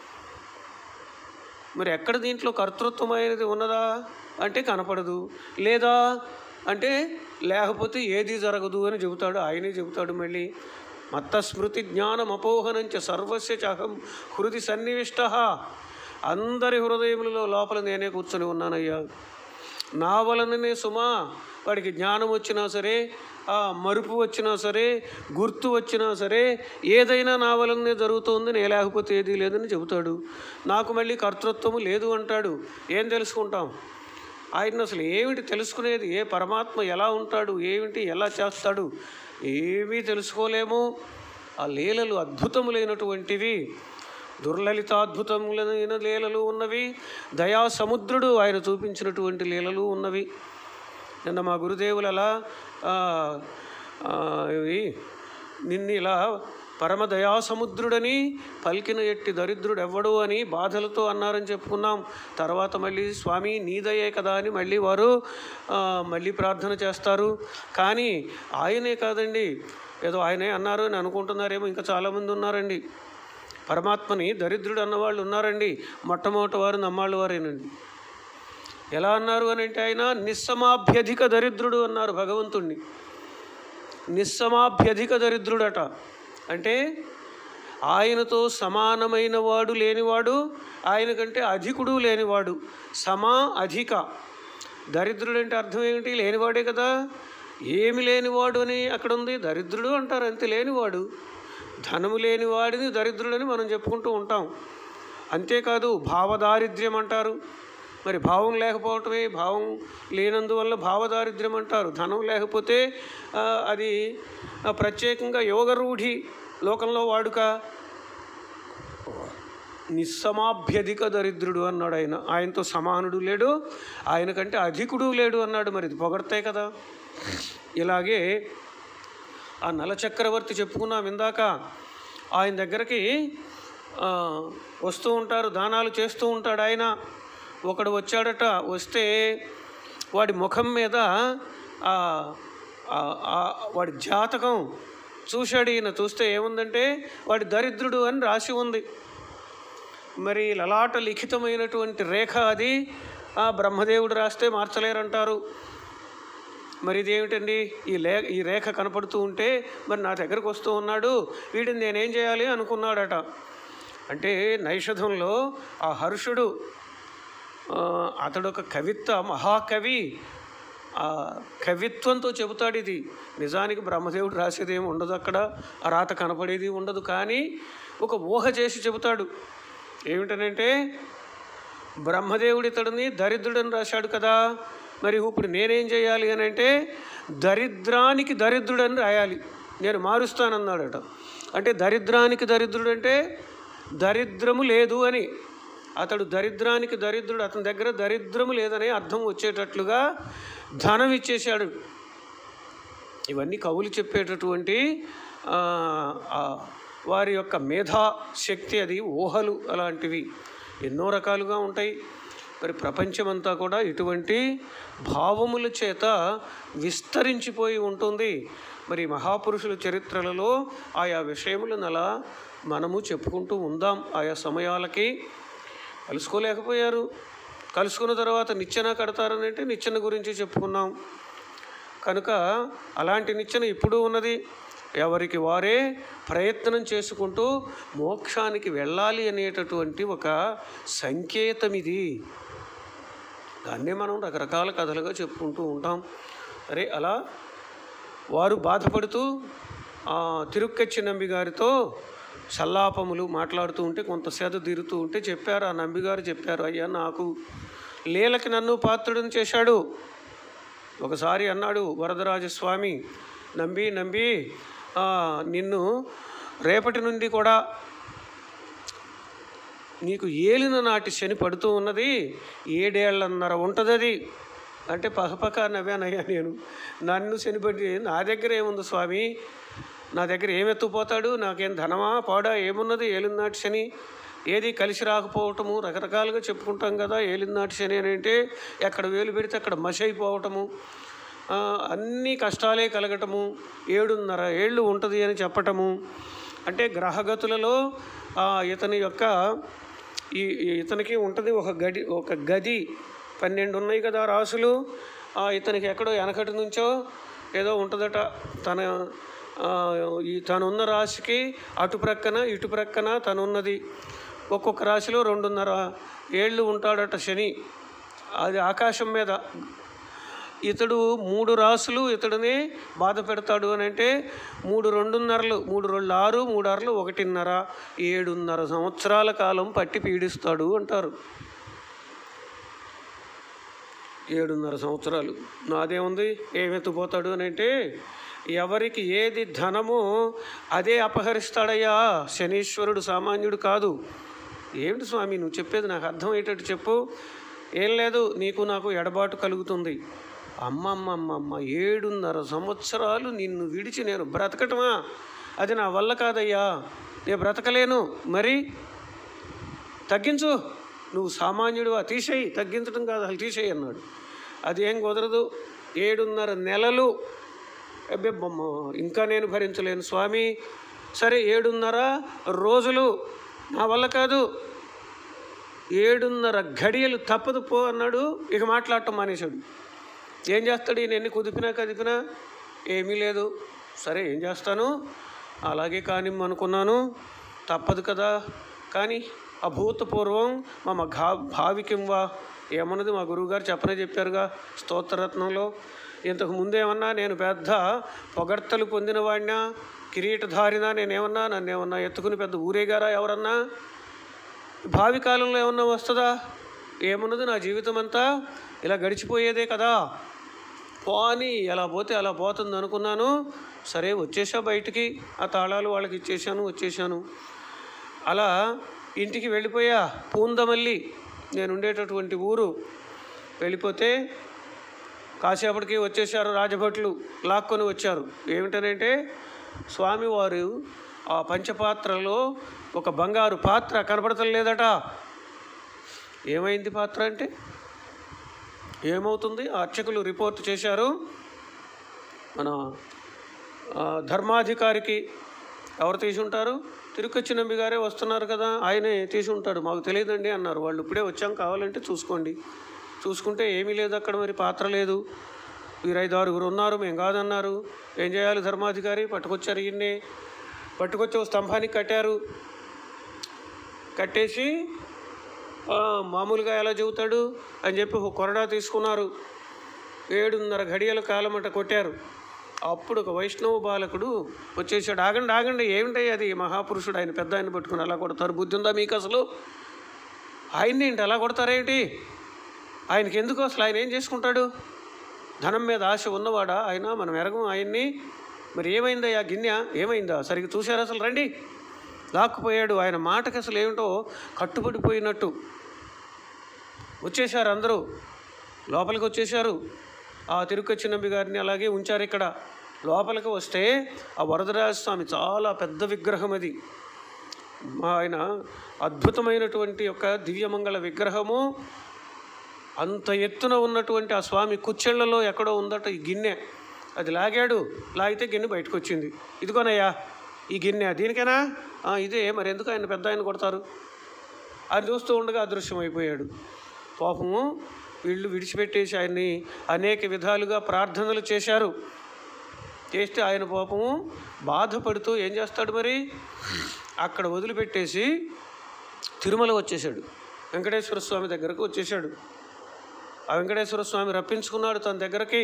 మరి ఎక్కడ దీంట్లో కర్తృత్వం అనేది ఉన్నదా అంటే కనపడదు లేదా అంటే లేకపోతే ఏది జరగదు అని చెబుతాడు ఆయనే చెబుతాడు మళ్ళీ మత్త స్మృతి జ్ఞానం అపోహనంచ సర్వస్య చహం హృది సన్నివిష్ట అందరి హృదయములలో లోపల నేనే కూర్చొని ఉన్నానయ్యా నా వలననే సుమా వాడికి జ్ఞానం వచ్చినా సరే ఆ మరుపు వచ్చినా సరే గుర్తు వచ్చినా సరే ఏదైనా నా వలనే జరుగుతుంది నేను లేకపోతే ఏదీ లేదని చెబుతాడు నాకు మళ్ళీ కర్తృత్వము లేదు అంటాడు ఏం తెలుసుకుంటాం ఆయన అసలు ఏమిటి తెలుసుకునేది ఏ పరమాత్మ ఎలా ఉంటాడు ఏమిటి ఎలా చేస్తాడు ఏమీ తెలుసుకోలేము ఆ లీలలు అద్భుతములైనటువంటివి దుర్లలితాద్భుతములైన లీలలు ఉన్నవి దయా సముద్రుడు ఆయన చూపించినటువంటి లీలలు ఉన్నవి నిన్న మా గురుదేవులు అలా ఆ, ఆ, ఇవి నిన్ను ఇలా పరమ దయాసముద్రుడని పలికిన ఎట్టి దరిద్రుడు ఎవ్వడు అని బాధలతో అన్నారని చెప్పుకున్నాం తర్వాత మళ్ళీ స్వామి నీదయే కదా అని మళ్ళీ వారు ఆ, మళ్ళీ ప్రార్థన చేస్తారు కానీ ఆయనే కాదండి ఏదో ఆయనే అన్నారు అని అనుకుంటున్నారేమో ఇంకా చాలామంది ఉన్నారండి పరమాత్మని దరిద్రుడు అన్నవాళ్ళు ఉన్నారండి మొట్టమొదటి వారు నమ్మాళ్ళు వారేనండి ఎలా అన్నారు అని అంటే ఆయన నిస్సమాభ్యధిక దరిద్రుడు అన్నారు భగవంతుణ్ణి నిస్సమాభ్యధిక దరిద్రుడట అంటే ఆయనతో సమానమైన వాడు లేనివాడు ఆయన కంటే అధికుడు లేనివాడు సమా అధిక దరిద్రుడు అంటే అర్థం ఏమిటి లేనివాడే కదా ఏమి లేనివాడు అని అక్కడ ఉంది దరిద్రుడు అంటారు అంతే లేనివాడు ధనము లేనివాడిని దరిద్రుడని మనం చెప్పుకుంటూ ఉంటాం అంతేకాదు భావదారిద్ర్యం అంటారు మరి భావం లేకపోవటమే భావం లేనందువల్ల భావదారిద్ర్యం అంటారు ధనం లేకపోతే ఆ, అది ఆ, ప్రత్యేకంగా యోగరూఢి లోకంలో వాడుక నిస్సమాభ్యధిక దరిద్రుడు అన్నాడు ఆయన ఆయనతో సమానుడు లేడు ఆయన కంటే అధికుడు లేడు అన్నాడు మరి ఇది పొగడతాయి కదా ఇలాగే ఆ నల చక్రవర్తి చెప్పుకున్నాం ఇందాక ఆయన దగ్గరికి ఆ, వస్తూ ఉంటారు దానాలు చేస్తూ ఉంటాడు ఆయన ఒకడు వచ్చాడట వస్తే వాడి ముఖం మీద ఆ, ఆ, ఆ, వాడి జాతకం చూశాడు ఈయన చూస్తే ఏముందంటే వాడి దరిద్రుడు అని రాసి ఉంది మరి లలాట లిఖితమైనటువంటి రేఖ అది ఆ బ్రహ్మదేవుడు రాస్తే మార్చలేరంటారు మరి ఇదేమిటండి ఈ లే ఈ రేఖ కనపడుతూ ఉంటే మరి నా దగ్గరకు వస్తూ ఉన్నాడు వీడిని నేనేం చేయాలి అనుకున్నాడట అంటే నైషధంలో ఆ హర్షుడు ఆ, అతడు ఒక కవిత్వ మహాకవి ఆ కవిత్వంతో చెబుతాడు ఇది నిజానికి బ్రహ్మదేవుడు రాసేది ఏమి ఉండదు అక్కడ ఆ రాత కనపడేది ఉండదు కానీ ఒక ఊహ చేసి చెబుతాడు ఏమిటనంటే బ్రహ్మదేవుడు ఇతడిని దరిద్రుడని రాశాడు కదా మరి ఇప్పుడు నేనేం చేయాలి అని అంటే దరిద్రానికి దరిద్రుడని రాయాలి నేను మారుస్తానన్నాడట అంటే దరిద్రానికి దరిద్రుడు అంటే దరిద్రము లేదు అని అతడు దరిద్రానికి దరిద్రుడు అతని దగ్గర దరిద్రము లేదనే అర్థం వచ్చేటట్లుగా ధనం ఇచ్చేశాడు ఇవన్నీ కవులు చెప్పేటటువంటి ఆ, ఆ, వారి యొక్క మేధా శక్తి అది ఊహలు అలాంటివి ఎన్నో రకాలుగా ఉంటాయి మరి ప్రపంచమంతా కూడా ఇటువంటి భావముల చేత విస్తరించిపోయి ఉంటుంది మరి మహాపురుషుల చరిత్రలలో ఆయా విషయములను అలా మనము చెప్పుకుంటూ ఉందాం ఆయా సమయాలకి కలుసుకోలేకపోయారు కలుసుకున్న తర్వాత నిచ్చెన కడతారని అంటే నిచ్చెన గురించి చెప్పుకున్నాం కనుక అలాంటి నిచ్చెన ఇప్పుడు ఉన్నది ఎవరికి వారే ప్రయత్నం చేసుకుంటూ మోక్షానికి వెళ్ళాలి అనేటటువంటి ఒక సంకేతం ఇది దాన్నే మనం రకరకాల కథలుగా చెప్పుకుంటూ ఉంటాం అరే అలా వారు బాధపడుతూ ఆ, తిరుక్కచ్చి నంబి గారితో సల్లాపములు మాట్లాడుతూ ఉంటే కొంత సేద తీరుతూ ఉంటే చెప్పారు ఆ నంబిగారు చెప్పారు అయ్యా నాకు లీలకి నన్ను పాత్రుడిని చేశాడు ఒకసారి అన్నాడు వరదరాజస్వామి నంబి నంబి ఆ, నిన్ను రేపటి నుండి కూడా నీకు ఏలిన నాటి శని పడుతూ ఉన్నది ఏడేళ్లన్నర ఉంటుంది అది అంటే పకపక నవ్వానయ్యా నేను నన్ను శని పడి నా దగ్గర ఏముంది స్వామి నా దగ్గర ఏం ఎత్తుపోతాడు నాకేం ధనమా పాడా ఏమున్నది ఏలినాటి శని ఏది కలిసి రాకపోవటము రకరకాలుగా చెప్పుకుంటాం కదా ఏలినాటి శని అని అంటే ఎక్కడ వేలు పెడితే అక్కడ మసి అయిపోవటము ఆ, అన్ని కష్టాలే కలగటము ఏడున్నర ఏళ్ళు ఉంటుంది అని చెప్పటము అంటే గ్రహగతులలో ఆ, ఇతని యొక్క ఈ ఈ ఇతనికి ఉంటుంది ఒక గడి ఒక గది పన్నెండు ఉన్నాయి కదా రాసులు ఆ, ఇతనికి ఎక్కడో వెనకటి నుంచో ఏదో ఉంటుందట తన ఆ, ఈ తనున్న రాశికి అటు ప్రక్కన ఇటు ప్రక్కన తనున్నది ఒక్కొక్క రాశిలో రెండున్నర ఏళ్ళు ఉంటాడట శని అది ఆకాశం మీద ఇతడు మూడు రాసులు ఇతడిని బాధ పెడతాడు అని అంటే మూడు రెండున్నరలు మూడు రెండు ఆరు మూడు ఆరులు ఒకటిన్నర ఏడున్నర సంవత్సరాల కాలం పట్టి పీడిస్తాడు అంటారు ఏడున్నర సంవత్సరాలు నాదేముంది ఏమెత్తుపోతాడు అని అంటే ఎవరికి ఏది ధనమో అదే అపహరిస్తాడయ్యా శనీశ్వరుడు సామాన్యుడు కాదు ఏమిటి స్వామి నువ్వు చెప్పేది నాకు అర్థమయ్యేటట్టు చెప్పు ఏం లేదు నీకు నాకు ఎడబాటు కలుగుతుంది అమ్మమ్మమ్మమ్మ ఏడున్నర సంవత్సరాలు నిన్ను విడిచి నేను బ్రతకటమా అది నా వల్ల కాదయ్యా నేను బ్రతకలేను మరి తగ్గించు నువ్వు సామాన్యుడు తీసేయి తగ్గించడం కాదు అసలు తీసేయి అన్నాడు అది ఏం కుదరదు ఏడున్నర నెలలు అబ్బే బొమ్మ ఇంకా నేను భరించలేను స్వామి సరే ఏడున్నర రోజులు నా వల్ల కాదు ఏడున్నర ఘడియలు తప్పదు పో అన్నాడు ఇక మాట్లాడటం మానేశాడు ఏం చేస్తాడు ఈయన ఎన్ని కుదిపినా కదిపినా ఏమీ లేదు సరే ఏం చేస్తాను అలాగే కానీ అనుకున్నాను తప్పదు కదా కానీ అభూతపూర్వం మమ ఘా భావికిం వా ఏమన్నది మా గురువుగారు చెప్పనే చెప్పారుగా స్తోత్రరత్నంలో ఇంతకు ముందేమన్నా నేను పెద్ద పొగడ్తలు పొందిన వాడినా కిరీటధారినా నేనేమన్నా నన్ను ఏమన్నా ఎత్తుకుని పెద్ద ఊరేగారా ఎవరన్నా భావి కాలంలో ఏమన్నా వస్తుందా ఏమున్నది నా జీవితం అంతా ఇలా గడిచిపోయేదే కదా పోని ఎలా పోతే అలా పోతుంది అనుకున్నాను సరే వచ్చేసా బయటికి ఆ తాళాలు వాళ్ళకి ఇచ్చేసాను వచ్చేసాను అలా ఇంటికి వెళ్ళిపోయా పూందమల్లి నేను ఉండేటటువంటి ఊరు వెళ్ళిపోతే కాసేపటికి వచ్చేసారు రాజభట్లు లాక్కొని వచ్చారు ఏమిటనంటే స్వామివారు ఆ పంచపాత్రలో ఒక బంగారు పాత్ర కనపడటం లేదట ఏమైంది పాత్ర అంటే ఏమవుతుంది ఆ అర్చకులు రిపోర్ట్ చేశారు మన ఆ, ధర్మాధికారికి ఎవరు తీసి ఉంటారు తిరుకొచ్చి నంబి గారే వస్తున్నారు కదా ఆయనే తీసి ఉంటాడు మాకు తెలియదండి అన్నారు వాళ్ళు ఇప్పుడే వచ్చాం కావాలంటే చూసుకోండి చూసుకుంటే ఏమీ లేదు అక్కడ మరి పాత్ర లేదు వీరు ఐదు ఆరుగురు ఉన్నారు మేము కాదన్నారు ఏం చేయాలి ధర్మాధికారి పట్టుకొచ్చారు ఈయన్నే పట్టుకొచ్చి ఓ స్తంభానికి కట్టారు కట్టేసి "ఆ, మామూలుగా ఎలా చెబుతాడు అని చెప్పి ఒక కొరడా తీసుకున్నారు ఏడున్నర ఘడియల కాలమట కొట్టారు అప్పుడు ఒక వైష్ణవ బాలకుడు వచ్చేసాడు ఆగండి ఆగండి ఏమిటై అది మహాపురుషుడు ఆయన పెద్ద ఆయన పట్టుకుని అలా కొడతారు బుద్ధి ఉందా మీకు అసలు ఆయన్ని ఏంటి అలా కొడతారేంటి ఆయనకి ఎందుకు అసలు ఆయన ఏం చేసుకుంటాడు ధనం మీద ఆశ ఉన్నవాడా ఆయన మనం ఎరగం ఆయన్ని మరి ఏమైందయ్యా గిన్నె ఏమైందా సరిగ్గా చూశారు అసలు రండి లాక్కుపోయాడు ఆయన మాటకి అసలు ఏమిటో కట్టుబడిపోయినట్టు వచ్చేశారు అందరూ లోపలికి వచ్చేశారు ఆ తిరుకొచ్చినంబి గారిని అలాగే ఉంచారు ఇక్కడ లోపలికి వస్తే ఆ వరదరాజ స్వామి చాలా పెద్ద విగ్రహం అది ఆయన అద్భుతమైనటువంటి యొక్క దివ్యమంగళ విగ్రహము అంత ఎత్తున ఉన్నటువంటి ఆ స్వామి కుచ్చెళ్లలో ఎక్కడో ఉందట ఈ గిన్నె అది లాగాడు లాగితే గిన్నె బయటకు వచ్చింది ఇదిగోనయ్యా ఈ గిన్నె దీనికేనా "ఆ, ఇదే మరి ఎందుకు ఆయన పెద్ద ఆయన కొడతారు అది చూస్తూ ఉండగా అదృశ్యమైపోయాడు పాపము వీళ్ళు విడిచిపెట్టేసి ఆయన్ని అనేక విధాలుగా ప్రార్థనలు చేశారు చేస్తే ఆయన పాపము బాధపడుతూ ఏం చేస్తాడు మరి అక్కడ వదిలిపెట్టేసి తిరుమల వచ్చేసాడు వెంకటేశ్వర స్వామి దగ్గరకు వచ్చేసాడు ఆ వెంకటేశ్వర స్వామి రప్పించుకున్నాడు తన దగ్గరకి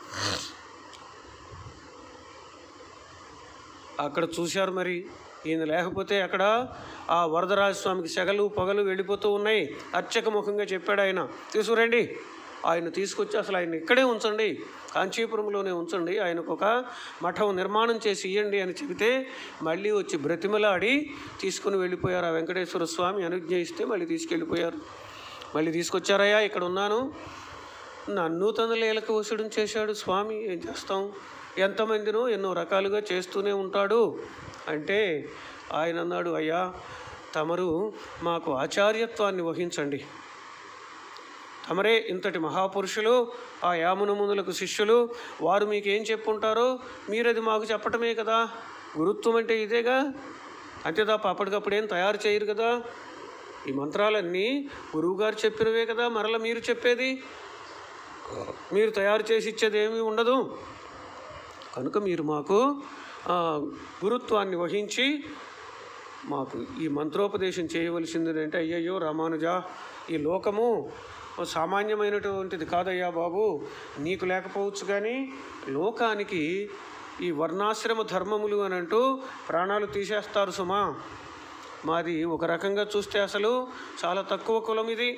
అక్కడ చూశారు మరి ఈయన లేకపోతే అక్కడ ఆ వరదరాజ స్వామికి సెగలు పొగలు వెళ్ళిపోతూ ఉన్నాయి అర్చక ముఖంగా చెప్పాడు ఆయన తీసుకురండి ఆయన తీసుకొచ్చి అసలు ఆయన ఇక్కడే ఉంచండి కాంచీపురంలోనే ఉంచండి ఆయనకు ఒక మఠం నిర్మాణం చేసి ఇవ్వండి అని చెబితే మళ్ళీ వచ్చి బ్రతిమలాడి తీసుకుని వెళ్ళిపోయారు ఆ వెంకటేశ్వర స్వామి అనుజ్ఞ ఇస్తే మళ్ళీ తీసుకెళ్ళిపోయారు మళ్ళీ తీసుకొచ్చారయ్యా ఇక్కడ ఉన్నాను నన్ను తన లీలకు వసడం చేశాడు స్వామి ఏం చేస్తాం ఎంతమందినో ఎన్నో రకాలుగా చేస్తూనే ఉంటాడు అంటే ఆయన అన్నాడు అయ్యా తమరు మాకు ఆచార్యత్వాన్ని వహించండి తమరే ఇంతటి మహాపురుషులు ఆ యామున మునులకు శిష్యులు వారు మీకు ఏం చెప్పుంటారో మీరు అది మాకు చెప్పటమే కదా గురుత్వం అంటే ఇదేగా అంతే తప్ప అప్పటికప్పుడు ఏం తయారు చేయరు కదా ఈ మంత్రాలన్నీ గురువుగారు చెప్పినవే కదా మరల మీరు చెప్పేది మీరు తయారు చేసి ఇచ్చేది ఏమీ ఉండదు కనుక మీరు మాకు ఆ, గురుత్వాన్ని వహించి మాకు ఈ మంత్రోపదేశం చేయవలసింది అంటే అయ్యయ్యో రామానుజ ఈ లోకము సామాన్యమైనటువంటిది కాదయ్యా బాబు నీకు లేకపోవచ్చు కానీ లోకానికి ఈ వర్ణాశ్రమ ధర్మములు అని అంటూ ప్రాణాలు తీసేస్తారు సుమా మాది ఒక రకంగా చూస్తే అసలు చాలా తక్కువ కులం ఇది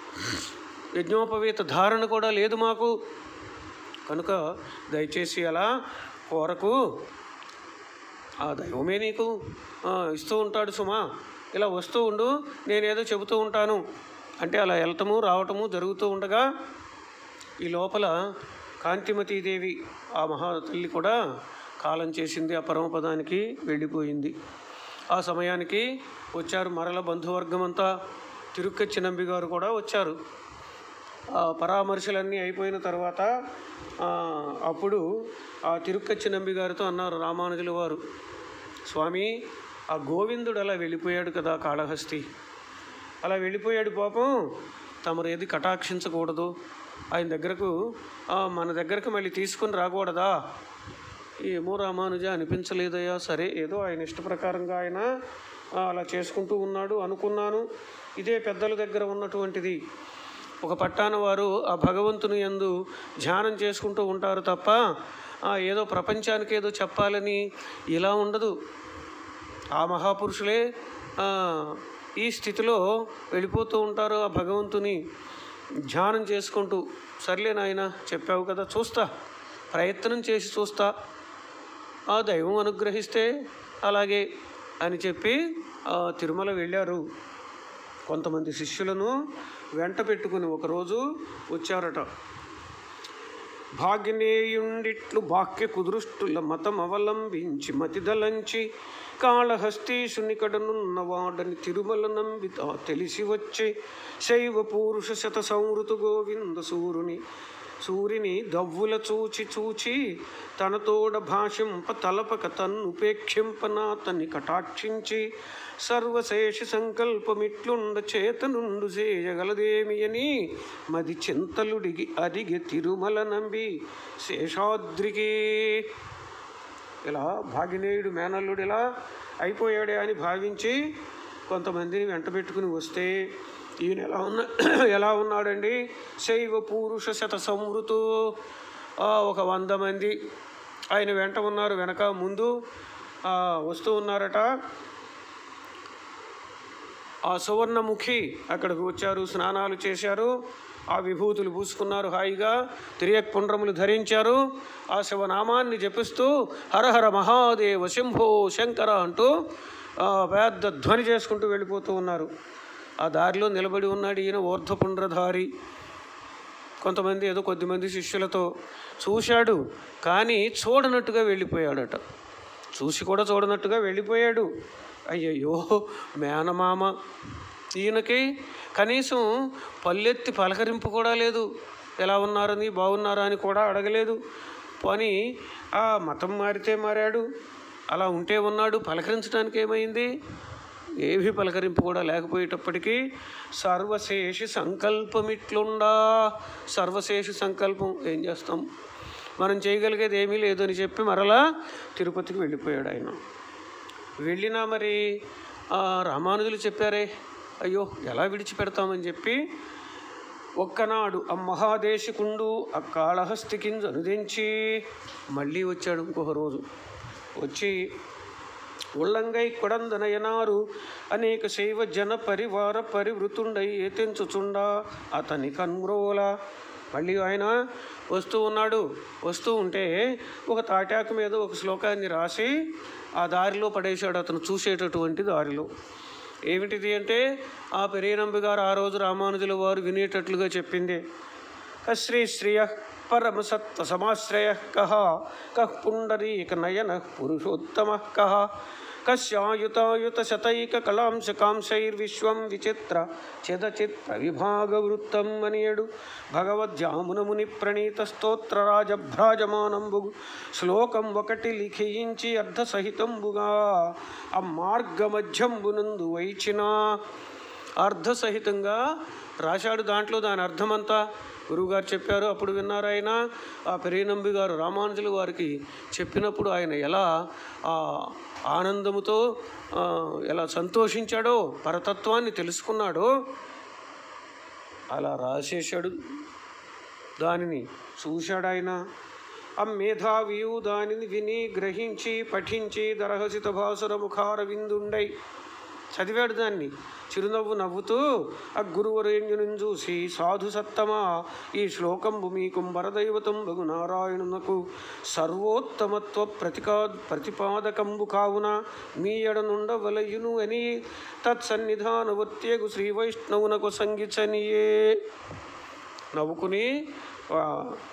యజ్ఞోపవేత ధారణ కూడా లేదు మాకు కనుక దయచేసి అలా కోరకు ఆ దైవమే నీకు ఆ, ఇస్తూ ఉంటాడు సుమా ఇలా వస్తూ ఉండు నేనేదో చెబుతూ ఉంటాను అంటే అలా వెళ్ళటము రావటము జరుగుతూ ఉండగా ఈ లోపల కాంతిమతీదేవి ఆ మహా తల్లి కూడా కాలం చేసింది ఆ పరమపదానికి వెళ్ళిపోయింది ఆ సమయానికి వచ్చారు మరల బంధువర్గం అంతా తిరుక్కచ్చి నంబి గారు కూడా వచ్చారు ఆ పరామర్శలన్నీ అయిపోయిన తర్వాత ఆ, అప్పుడు ఆ తిరుక్కచ్చి నంబి గారితో అన్నారు రామానుజుల వారు స్వామి ఆ గోవిందుడు అలా వెళ్ళిపోయాడు కదా కాళహస్తి అలా వెళ్ళిపోయాడు పాపం తమరు ఏది కటాక్షించకూడదు ఆయన దగ్గరకు ఆ, మన దగ్గరకు మళ్ళీ తీసుకుని రాకూడదా ఏమో రామానుజ అనిపించలేదయ్యా సరే ఏదో ఆయన ఇష్ట ప్రకారంగా ఆయన ఆ, అలా చేసుకుంటూ ఉన్నాడు అనుకున్నాను ఇదే పెద్దల దగ్గర ఉన్నటువంటిది ఒక పట్టాన వారు ఆ భగవంతుని యందు ధ్యానం చేసుకుంటూ ఉంటారు తప్ప ఆ, ఏదో ప్రపంచానికి ఏదో చెప్పాలని ఇలా ఉండదు ఆ మహాపురుషులే ఆ, ఈ స్థితిలో వెళ్ళిపోతూ ఉంటారు ఆ భగవంతుని ధ్యానం చేసుకుంటూ సర్లే నాయన చెప్పావు కదా చూస్తా ప్రయత్నం చేసి చూస్తా ఆ దైవం అనుగ్రహిస్తే అలాగే అని చెప్పి ఆ తిరుమల వెళ్ళారు కొంతమంది శిష్యులను వెంట పెట్టుకుని ఒకరోజు వచ్చారట భాగ్యనేయుండిట్లు బాక్య కుదృష్టుల మతం అవలంబించి మతిదలంచి కాళహస్తీశునికడనున్నవాడని తిరుమల నంబిత తెలిసి వచ్చి శైవ పురుష శత సంవృతు గోవింద సూరుని సూరిని దవ్వుల చూచి చూచి తనతోడ భాషింప తలపక తన్నుపేక్షింపనా తన్ని కటాక్షించి సర్వశేష సంకల్పమిట్లుండ చేతనుండు చేయగలదేమి అని మది చింతలుడిగి అడిగి తిరుమల నంబి శేషాద్రికి ఇలా భాగినేయుడు మేనల్లుడు ఇలా అయిపోయాడే అని భావించి కొంతమందిని వెంట పెట్టుకుని వస్తే ఈయన ఎలా ఉన్న ఎలా ఉన్నాడండి శైవ పురుష శత సంవృతు ఆ, ఒక వంద మంది ఆయన వెంట ఉన్నారు వెనక ముందు ఆ, వస్తూ ఉన్నారట ఆ సువర్ణముఖి అక్కడికి వచ్చారు స్నానాలు చేశారు ఆ విభూతులు పూసుకున్నారు హాయిగా తిరియక్ పుండ్రములు ధరించారు ఆ శివనామాన్ని జపిస్తూ హరహర మహాదేవ శంభో శంకర అంటూ ఆ, పెద్ద ధ్వని చేసుకుంటూ వెళ్ళిపోతూ ఉన్నారు ఆ దారిలో నిలబడి ఉన్నాడు ఈయన ఊర్ధ్వపుండ్రధారి కొంతమంది ఏదో కొద్దిమంది శిష్యులతో చూశాడు కానీ చూడనట్టుగా వెళ్ళిపోయాడట చూసి కూడా చూడనట్టుగా వెళ్ళిపోయాడు అయ్యయ్యో మేనమామ ఈయనకి కనీసం పల్లెత్తి పలకరింపు కూడా లేదు ఎలా ఉన్నారని బాగున్నారా అని కూడా అడగలేదు పోనీ ఆ మతం మారితే మారాడు అలా ఉంటే ఉన్నాడు పలకరించడానికి ఏమైంది ఏవి పలకరింపు కూడా లేకపోయేటప్పటికీ సర్వశేషి సంకల్పమిట్లుండా సర్వశేషి సంకల్పం ఏం చేస్తాం మనం చేయగలిగేది ఏమీ లేదు అని చెప్పి మరలా తిరుపతికి వెళ్ళిపోయాడు ఆయన వెళ్ళినా మరి ఆ రామానుజులు చెప్పారే అయ్యో ఎలా విడిచిపెడతామని చెప్పి ఒక్కనాడు ఆ మహాదేశికుండు ఆ కాళహస్తి కింద అనుదించి మళ్ళీ వచ్చాడు ఇంకొక రోజు వచ్చి ఉల్లంగై కొడందనయనారు అనేక శైవ జన పరివార పరివృతుండై ఏతెంచుచుండా అతని కన్మ్రోల మళ్ళీ ఆయన వస్తూ ఉన్నాడు వస్తూ ఉంటే ఒక తాటాకు మీద ఒక శ్లోకాన్ని రాసి ఆ దారిలో పడేశాడు అతను చూసేటటువంటి దారిలో ఏమిటిది అంటే ఆ పెరియనంబి గారు ఆ రోజు రామానుజుల వారు వినేటట్లుగా చెప్పింది కశ్రీ శ్రియ పరమసత్వ సమాశ్రయ కహ కః పుండరీక నయన పురుషోత్తమ కహ కశ్యాయుతాయుత శతైక కళాంశ కాంశైర్విశ్వం విచిత్ర చిదచిత్ర విభాగ వృత్తం అనియడు భగవద్యామునముని ప్రణీత స్తోత్ర రాజభ్రాజమానంబు శ్లోకం ఒకటి లిఖించి అర్ధసహితంబుగా ఆ మార్గమధ్యంబునందు వైచిన అర్ధసహితంగా రాశాడు దాంట్లో దాని అర్థమంతా గురువుగారు చెప్పారు అప్పుడు విన్నారు ఆయన ఆ పెరియనంబి గారు రామానుజుల వారికి చెప్పినప్పుడు ఆయన ఎలా ఆ ఆనందముతో ఆ, ఎలా సంతోషించాడో పరతత్వాన్ని తెలుసుకున్నాడో అలా రాసేశాడు దానిని చూశాడు ఆయన ఆ మేధావియు దానిని విని గ్రహించి పఠించి దరహసిత భాసుర ముఖార విందుండై చదివాడు దాన్ని చిరునవ్వు నవ్వుతూ ఆ గురువరేణ్యుని చూసి సాధు సత్తమా ఈ శ్లోకంబు మీకు వరదైవతం బగు నారాయణునకు సర్వోత్తమత్వ ప్రతికా ప్రతిపాదకంబు కావున మీ ఎడనుండవలయును అని తత్సన్నిధానవత్యగు శ్రీ వైష్ణవునకు సంగిచనియే నవ్వుకుని ఆ,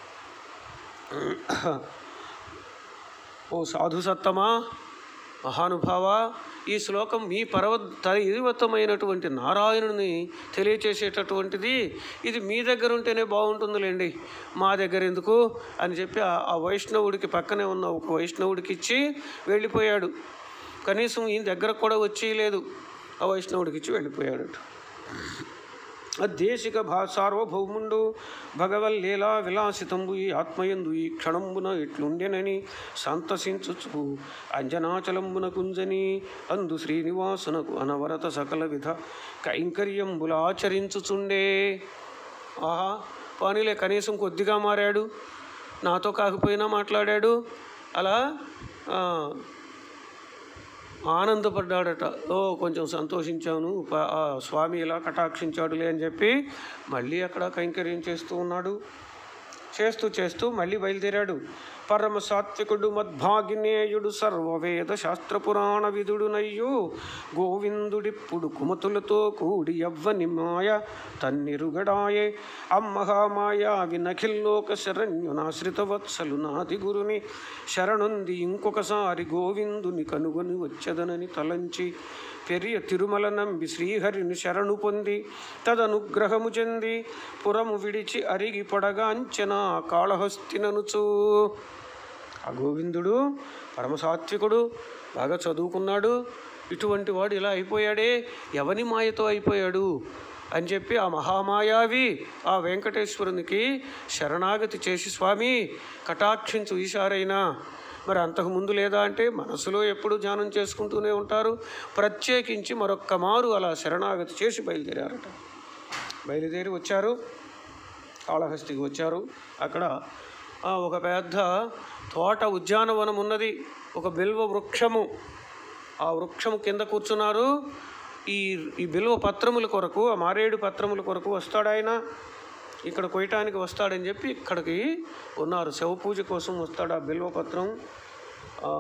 ఓ సాధు సత్తమా మహానుభావ ఈ శ్లోకం మీ పర్వ దైవతమైనటువంటి నారాయణుని తెలియచేసేటటువంటిది ఇది మీ దగ్గర ఉంటేనే బాగుంటుందిలేండి మా దగ్గర ఎందుకు అని చెప్పి ఆ- ఆ వైష్ణవుడికి పక్కనే ఉన్న ఒక వైష్ణవుడికి ఇచ్చి వెళ్ళిపోయాడు కనీసం ఈయన దగ్గర కూడా వచ్చి లేదు ఆ వైష్ణవుడికి ఇచ్చి వెళ్ళిపోయాడు అద్దేశిక భా సార్వభౌముండు భగవల్లీలా విలాసితంబు ఈ ఆత్మయందు ఈ క్షణంబున ఇట్లుండెనని సంతసించుచు అంజనాచలంబున కుంజని అందు శ్రీనివాసునకు అనవరత సకల విధ కైంకర్యంబుల ఆచరించుచుండే ఆహా పానీలే కనీసం కొద్దిగా మారాడు నాతో కాకపోయినా మాట్లాడాడు అలా ఆ, ఆనందపడ్డాడట ఓ కొంచెం సంతోషించాను ప- ఆ స్వామి ఇలా కటాక్షించాడులే అని చెప్పి మళ్ళీ అక్కడ కైంకర్యం చేస్తూ ఉన్నాడు చేస్తూ చేస్తూ మళ్ళీ బయలుదేరాడు పరమ సాత్వికుడు మద్భాగినేయుడు సర్వవేద శాస్త్ర పురాణ విధుడునయ్యు గోవిందుడిప్పుడు కుమతులతో కూడి యవ్వని మాయ తన్నిరుగడాయే అమ్మహామాయా వినఖిల్లోక శరణ్యునాశ్రిత వత్సలు నాది గురుని శరణుంది ఇంకొకసారి గోవిందుని కనుగొని వచ్చదనని తలంచి పెరియ తిరుమల నంబి శ్రీహరిని శరణు పొంది తదనుగ్రహము చెంది పురము విడిచి అరిగి పొడగాంచెన కాళహస్తిననుచు ఆ గోవిందుడు పరమసాత్వికుడు బాగా చదువుకున్నాడు ఇటువంటి వాడు ఇలా అయిపోయాడే ఎవని మాయతో అయిపోయాడు అని చెప్పి ఆ మహామాయావి ఆ వెంకటేశ్వరునికి శరణాగతి చేసి స్వామి కటాక్షించు ఈశారైనా మరి అంతకు ముందు లేదా అంటే మనసులో ఎప్పుడు ధ్యానం చేసుకుంటూనే ఉంటారు ప్రత్యేకించి మరొక్క మారు అలా శరణాగతి చేసి బయలుదేరారట బయలుదేరి వచ్చారు కాళహస్తికి వచ్చారు అక్కడ ఆ, ఒక పెద్ద తోట ఉద్యానవనం ఉన్నది ఒక బిల్వ వృక్షము ఆ వృక్షము కింద కూర్చున్నారు ఈ ఈ బిల్వ పత్రముల కొరకు ఆ మారేడు పత్రముల కొరకు వస్తాడు ఆయన ఇక్కడ కొయ్యటానికి వస్తాడని చెప్పి ఇక్కడికి ఉన్నారు శవ పూజ కోసం వస్తాడు ఆ బిల్వ పత్రం ఆ,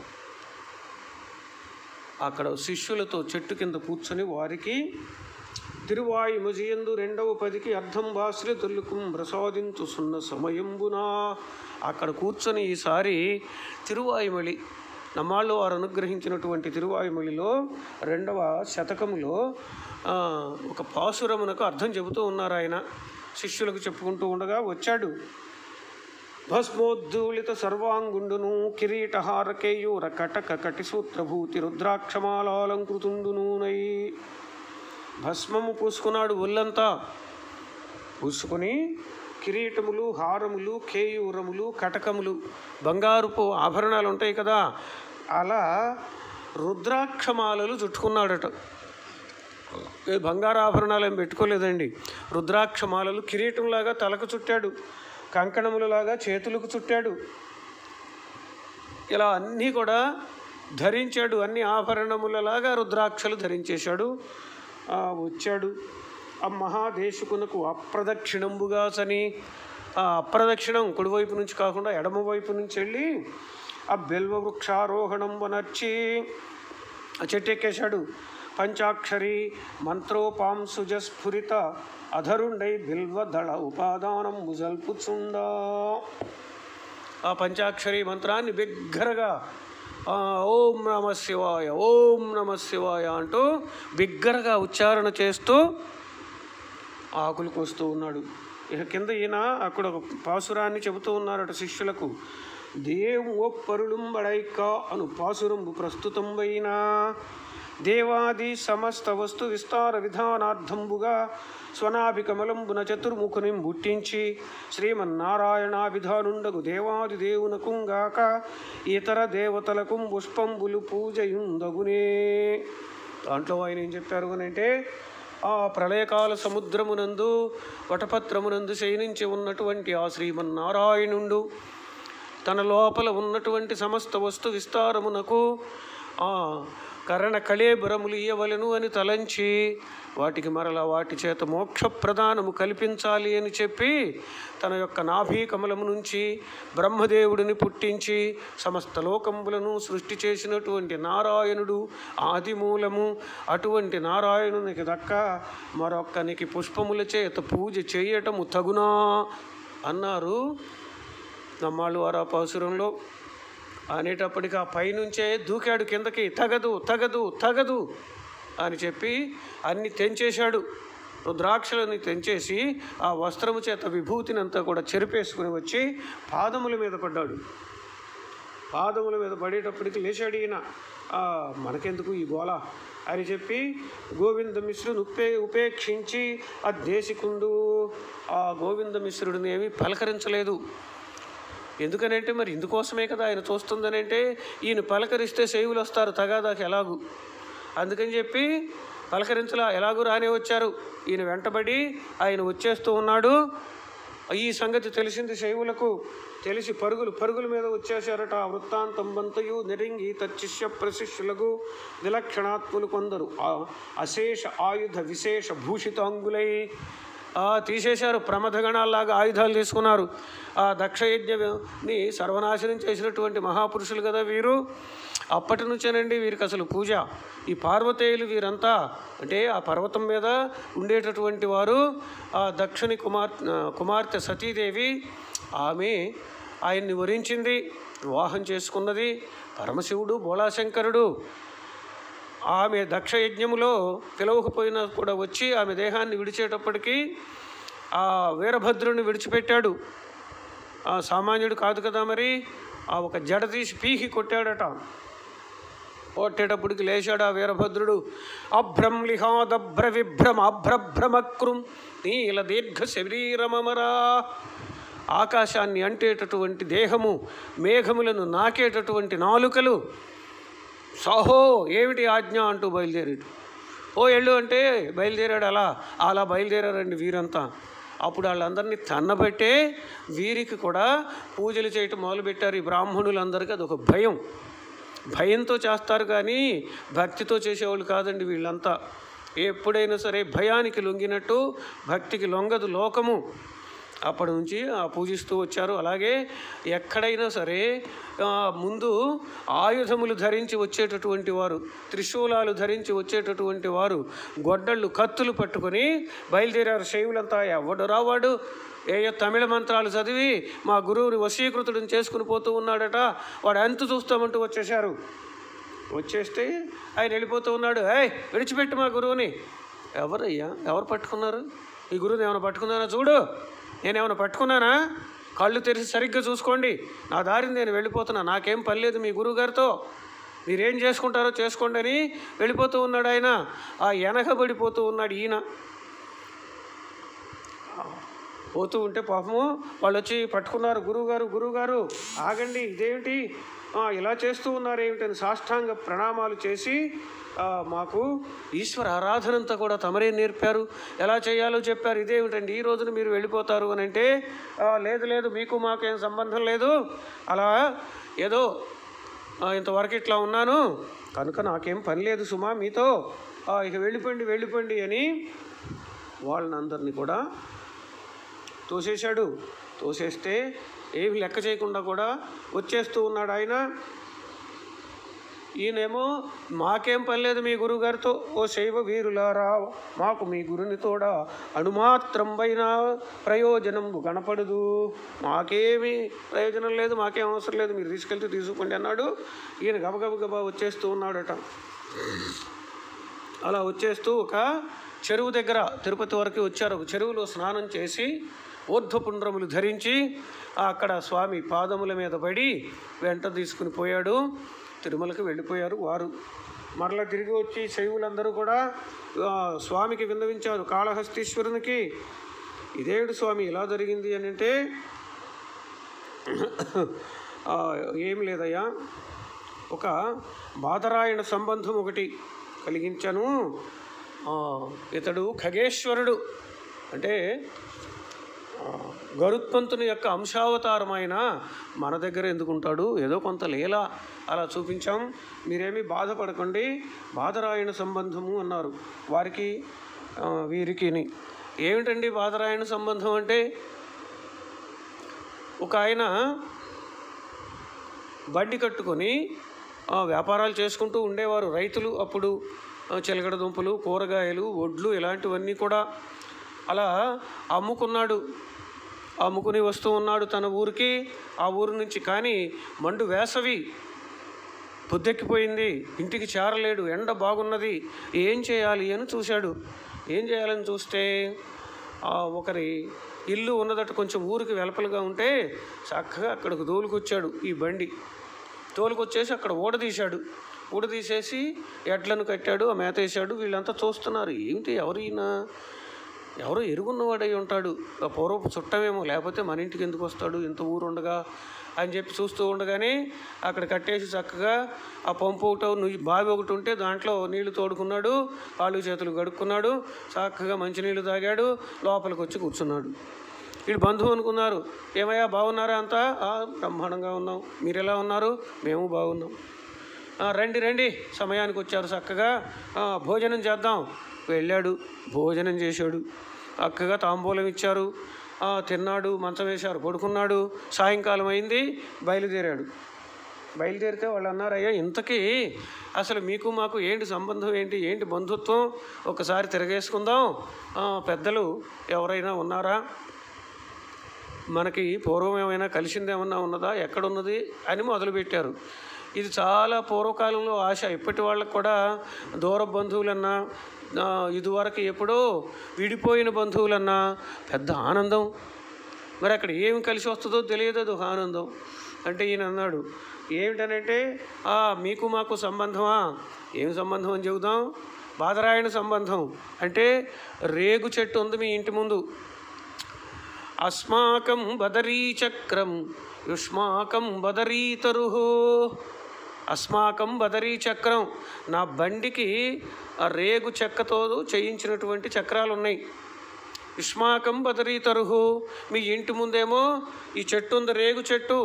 అక్కడ శిష్యులతో చెట్టు కింద కూర్చొని వారికి తిరువాయి ముజియందు రెండవ పదికి అర్థం భాశ్రితులకు ప్రసాదించు సున్న సమయంబునా అక్కడ కూర్చొని ఈసారి తిరువాయుమలి నమ్మాళ్ళు వారు అనుగ్రహించినటువంటి తిరువాయుమలిలో రెండవ శతకములో ఆ, ఒక పాసురమునకు అర్థం చెబుతూ ఉన్నారు ఆయన శిష్యులకు చెప్పుకుంటూ ఉండగా వచ్చాడు భస్మోద్దూళిత సర్వాంగుండును కిరీటహారకేయూర కటక కటిసూత్రభూతి రుద్రాక్షమాలాలంకృతుండునూనై భస్మము పూసుకున్నాడు ఒళ్ళంతా పూసుకొని కిరీటములు హారములు కేయూరములు కటకములు బంగారుపు ఆభరణాలు ఉంటాయి కదా అలా రుద్రాక్షమాలలు చుట్టుకున్నాడట ఏ బంగారు ఆభరణాలు ఏం పెట్టుకోలేదండి రుద్రాక్షమాలలు కిరీటంలాగా తలకు చుట్టాడు కంకణములలాగా చేతులకు చుట్టాడు ఇలా అన్నీ కూడా ధరించాడు అన్ని ఆభరణములలాగా రుద్రాక్షలు ధరించేశాడు ఆ, వచ్చాడు ఆ మహాదేశకునకు అప్రదక్షిణంబుగా సని ఆ అప్రదక్షిణం కుడివైపు నుంచి కాకుండా ఎడమ వైపు నుంచి వెళ్ళి ఆ బెల్వ వృక్షారోహణం వనర్చి ఆ చెట్టు ఎక్కేశాడు పంచాక్షరి మంత్రోపాంసుజస్ఫురిత అధరుండై బిల్వ దళ ఉపాదానం ముజల్పుచుండా ఆ పంచాక్షరి మంత్రాన్ని బిగ్గరగా ఆ, ఓం నమ శివాయ ఓం నమ శివాయ అంటూ బిగ్గరగా ఉచ్చారణ చేస్తూ ఆకులు కోస్తూ ఉన్నాడు ఇక కింద ఈయన అక్కడ ఒక పాసురాన్ని చెబుతూ ఉన్నారట శిష్యులకు దేవం ఒప్పరులుంబడైక అను పాసురంబు ప్రస్తుతంబైనా దేవాది సమస్త వస్తు విస్తార విధానార్థంబుగా స్వనాభికమలంబున చతుర్ముఖుని బుట్టించి శ్రీమన్నారాయణాభిధానుండగు దేవాది దేవునకుంగాక ఇతర దేవతలకు పుష్పంబులు పూజయుందగునే దాంట్లో ఆయన ఏం చెప్పారు అని అంటే ఆ ప్రళయకాల సముద్రమునందు వటపత్రమునందు శయనించి ఉన్నటువంటి ఆ శ్రీమన్నారాయణుండు తన లోపల ఉన్నటువంటి సమస్త వస్తు విస్తారమునకు ఆ కరణ కళేబరములు ఇయ్యవలను అని తలంచి వాటికి మరల వాటి చేత మోక్ష ప్రదానము కల్పించాలి అని చెప్పి తన యొక్క నాభీ కమలము నుంచి బ్రహ్మదేవుడిని పుట్టించి సమస్త లోకంబులను సృష్టి చేసినటువంటి నారాయణుడు ఆదిమూలము అటువంటి నారాయణునికి దక్క మరొక్కనికి పుష్పముల చేత పూజ చేయటము తగునా అన్నారు నమ్మాళ్ళు వారు ఆ పాసురంలో అనేటప్పటికి ఆ పైనుంచే దూకాడు కిందకి తగదు తగదు తగదు అని చెప్పి అన్ని తెంచేశాడు రుద్రాక్షలని తెంచేసి ఆ వస్త్రము చేత విభూతిని అంతా కూడా చెరిపేసుకుని వచ్చి పాదముల మీద పడ్డాడు పాదముల మీద పడేటప్పటికి లేచాడు ఈయన "ఆ, మనకెందుకు ఈ గోల అని చెప్పి గోవింద మిశ్రుని ఉపే ఉపేక్షించి ఆ దేశికుండు ఆ గోవింద మిశ్రుడిని ఏమీ పలకరించలేదు ఎందుకనంటే మరి ఇందుకోసమే కదా ఆయన చూస్తుందని అంటే ఈయన పలకరిస్తే సేవులు వస్తారు తగాదాకి ఎలాగూ అందుకని చెప్పి పలకరించలా ఎలాగూ రానే వచ్చారు ఈయన వెంటబడి ఆయన వచ్చేస్తూ ఉన్నాడు ఈ సంగతి తెలిసింది శైవులకు తెలిసి పరుగులు పరుగుల మీద వచ్చేసారట ఆ వృత్తాంతం బంతయు నిరింగి తచ్చిష్య ప్రశిష్యులకు విలక్షణాత్ములు కొందరు ఆ అశేష ఆయుధ విశేష భూషితాంగులై ఆ, తీసేశారు ప్రమథగణాల్లాగా ఆయుధాలు తీసుకున్నారు ఆ దక్షయజ్ఞని సర్వనాశనం చేసినటువంటి మహాపురుషులు కదా వీరు అప్పటి నుంచేనండి వీరికి అసలు పూజ ఈ పార్వతేయులు వీరంతా అంటే ఆ పర్వతం మీద ఉండేటటువంటి వారు ఆ దక్షిణి కుమార్ కుమార్తె సతీదేవి ఆమె ఆయన్ని వరించింది వివాహం చేసుకున్నది పరమశివుడు బోళాశంకరుడు ఆమె దక్ష యజ్ఞములో పిలవకపోయినా కూడా వచ్చి ఆమె దేహాన్ని విడిచేటప్పటికీ ఆ వీరభద్రుని విడిచిపెట్టాడు ఆ సామాన్యుడు కాదు కదా మరి ఆ ఒక జడ తీసి పీకి కొట్టాడట కొట్టేటప్పటికి లేచాడు ఆ వీరభద్రుడు అభ్రం లిహాదభ్ర విభ్రమ అభ్రభ్రమక్రుం నీల దీర్ఘ శరీరమమరా ఆకాశాన్ని అంటేటటువంటి దేహము మేఘములను నాకేటటువంటి నాలుకలు సాహో ఏమిటి ఆజ్ఞ అంటూ బయలుదేరాడు ఓ ఎళ్ళు అంటే బయలుదేరాడు అలా అలా బయలుదేరారండి వీరంతా అప్పుడు వాళ్ళందరినీ తన్నబట్టే వీరికి కూడా పూజలు చేయటం మొదలుపెట్టారు ఈ బ్రాహ్మణులందరికీ అదొక భయం భయంతో చేస్తారు కానీ భక్తితో చేసేవాళ్ళు కాదండి వీళ్ళంతా ఎప్పుడైనా సరే భయానికి లొంగినట్టు భక్తికి లొంగదు లోకము అప్పటి నుంచి ఆ పూజిస్తూ వచ్చారు అలాగే ఎక్కడైనా సరే ఆ, ముందు ఆయుధములు ధరించి వచ్చేటటువంటి వారు త్రిశూలాలు ధరించి వచ్చేటటువంటి వారు గొడ్డళ్ళు కత్తులు పట్టుకొని బయలుదేరారు శైవులంతా ఎవడు రావాడు ఏయో తమిళ మంత్రాలు చదివి మా గురువుని వశీకృతుడిని చేసుకుని పోతూ ఉన్నాడట వాడు ఎంత చూస్తామంటూ వచ్చేశారు వచ్చేస్తే ఆయన వెళ్ళిపోతూ ఉన్నాడు ఏయ్ విడిచిపెట్టు మా గురువుని ఎవరయ్యా ఎవరు పట్టుకున్నారు ఈ గురువుని ఏమైనా పట్టుకున్నానా చూడు నేనేమైనా పట్టుకున్నానా కళ్ళు తెరిచి సరిగ్గా చూసుకోండి నా దారిని నేను వెళ్ళిపోతున్నా నాకేం పని లేదు మీ గురువు గారితో మీరేం చేసుకుంటారో చేసుకోండి అని వెళ్ళిపోతూ ఉన్నాడు ఆయన ఆ వెనకబడిపోతూ ఉన్నాడు ఈయన పోతూ ఉంటే పాపము వాళ్ళు వచ్చి పట్టుకున్నారు గురువుగారు గురువుగారు ఆగండి ఇదేమిటి ఆ, ఇలా చేస్తూ ఉన్నారు ఏమిటని సాష్టాంగ ప్రణామాలు చేసి ఆ, మాకు ఈశ్వర ఆరాధన అంతా కూడా తమరే నేర్పారు ఎలా చేయాలో చెప్పారు ఇదేమిటండి ఈ రోజున మీరు వెళ్ళిపోతారు అని అంటే "ఆ, లేదు లేదు మీకు మాకేం సంబంధం లేదు అలా ఏదో ఆ, ఇంతవరకు ఇట్లా ఉన్నాను కనుక నాకేం పని లేదు సుమా మీతో ఆ, ఇక వెళ్ళిపోండి వెళ్ళిపోండి అని వాళ్ళని అందరినీ కూడా తోసేశాడు తోసేస్తే ఏమి లెక్క చేయకుండా కూడా వచ్చేస్తూ ఉన్నాడు ఆయన ఈయనేమో మాకేం పని లేదు మీ గురుగారితో ఓ శైవ వీరులారా మాకు మీ గురుని తోడ అణుమాత్రం పైన ప్రయోజనం కనపడదు మాకేమీ ప్రయోజనం లేదు మాకేం అవసరం లేదు మీరు తీసుకెళ్తే తీసుకోండి అన్నాడు ఈయన గబగబ గబా వచ్చేస్తూ ఉన్నాడట అలా వచ్చేస్తూ ఒక చెరువు దగ్గర తిరుపతి వరకు వచ్చారు ఒక చెరువులో స్నానం చేసి ఊర్ధ్వపుండ్రములు ధరించి అక్కడ స్వామి పాదముల మీద పడి వెంట తీసుకుని పోయాడు తిరుమలకి వెళ్ళిపోయారు వారు మరలా తిరిగి వచ్చి శైవులందరూ కూడా ఆ, స్వామికి విన్నవించారు కాళహస్తీశ్వరునికి ఇదేడు స్వామి ఇలా జరిగింది అని అంటే ఆ, ఏం లేదయ్యా ఒక బాదరాయణ సంబంధం ఒకటి కలిగించను ఆ, ఇతడు ఖగేశ్వరుడు అంటే ఆ, గరుత్మంతుని యొక్క అంశావతారమైన మన దగ్గర ఎందుకుంటాడు ఏదో కొంత లీల అలా చూపించాం మీరేమీ బాధపడకండి బాదరాయణ సంబంధము అన్నారు వారికి ఆ, వీరికిని ఏమిటండి బాదరాయణ సంబంధం అంటే ఒక ఆయన బండి కట్టుకొని ఆ, వ్యాపారాలు చేసుకుంటూ ఉండేవారు రైతులు అప్పుడు ఆ, చిలకడ దుంపలు కూరగాయలు వడ్లు ఇలాంటివన్నీ కూడా అలా అమ్ముకున్నాడు అమ్ముకుని వస్తూ ఉన్నాడు తన ఊరికి ఆ ఊరు నుంచి కానీ మండు వేసవి పొద్దెక్కిపోయింది ఇంటికి చేరలేడు ఎండ బాగున్నది ఏం చేయాలి అని చూశాడు ఏం చేయాలని చూస్తే ఆ, ఒకరి ఇల్లు ఉన్నదట కొంచెం ఊరికి వెలపలుగా ఉంటే చక్కగా అక్కడికి దోలుకొచ్చాడు ఈ బండి తోలుకొచ్చేసి అక్కడ ఊడదీశాడు ఊడదీసేసి ఎడ్లను కట్టాడు ఆ మేత వేసాడు వీళ్ళంతా చూస్తున్నారు ఏమిటి ఎవరు ఈయన ఎవరో ఎరుగున్నవాడై ఉంటాడు ఆ పూర్వపు చుట్టమేమో లేకపోతే మన ఇంటికి ఎందుకు వస్తాడు ఇంత ఊరు ఉండగా అని చెప్పి చూస్తూ ఉండగానే అక్కడ కట్టేసి చక్కగా ఆ పంపు ఒకటి నుయ్యి బావి ఒకటి ఉంటే దాంట్లో నీళ్లు తోడుకున్నాడు కాళ్ళు చేతులు గడుక్కున్నాడు చక్కగా మంచినీళ్ళు తాగాడు లోపలికి వచ్చి కూర్చున్నాడు వీడు బంధువు అనుకున్నారు ఏమయ్యా బాగున్నారా అంతా "ఆ, బ్రహ్మాండంగా ఉన్నాం మీరు ఎలా ఉన్నారు మేము బాగున్నాం "ఆ, రండి రండి సమయానికి వచ్చారు చక్కగా "ఆ, భోజనం చేద్దాం వెళ్ళాడు భోజనం చేశాడు చక్కగా తాంబూలం ఇచ్చారు "ఆ, తిన్నాడు మంచం వేశారు పడుకున్నాడు సాయంకాలం అయింది బయలుదేరాడు బయలుదేరితే వాళ్ళు అన్నారు అయ్యా ఇంతకీ అసలు మీకు మాకు ఏంటి సంబంధం ఏంటి ఏంటి బంధుత్వం ఒకసారి తిరగేసుకుందాం "ఆ, పెద్దలు ఎవరైనా ఉన్నారా మనకి పూర్వం ఏమైనా కలిసిందేమన్నా ఉన్నదా ఎక్కడున్నది అని మొదలుపెట్టారు ఇది చాలా పూర్వకాలంలో ఆశ ఇప్పటి వాళ్ళకు కూడా దూర బంధువులన్నా ఆ, ఇదివరకు ఎప్పుడో విడిపోయిన బంధువులన్నా పెద్ద ఆనందం మరి అక్కడ ఏమి కలిసి వస్తుందో తెలియదు అది ఒక ఆనందం అంటే ఈయన అన్నాడు ఏమిటనంటే "ఆ, మీకు మాకు సంబంధమా ఏం సంబంధం అని చెబుదాం బాదరాయణ సంబంధం అంటే రేగు చెట్టు ఉంది మీ ఇంటి ముందు అస్మాకం బదరీచక్రం యుష్మాకం బదరీతరు అస్మాకం బదరీ చక్రం నా బండికి ఆ రేగు చెక్కతో చేయించినటువంటి చక్రాలు ఉన్నాయి యుష్మాకం బదరీతరుహు మీ ఇంటి ముందేమో ఈ చెట్టు ఉంది రేగు చెట్టు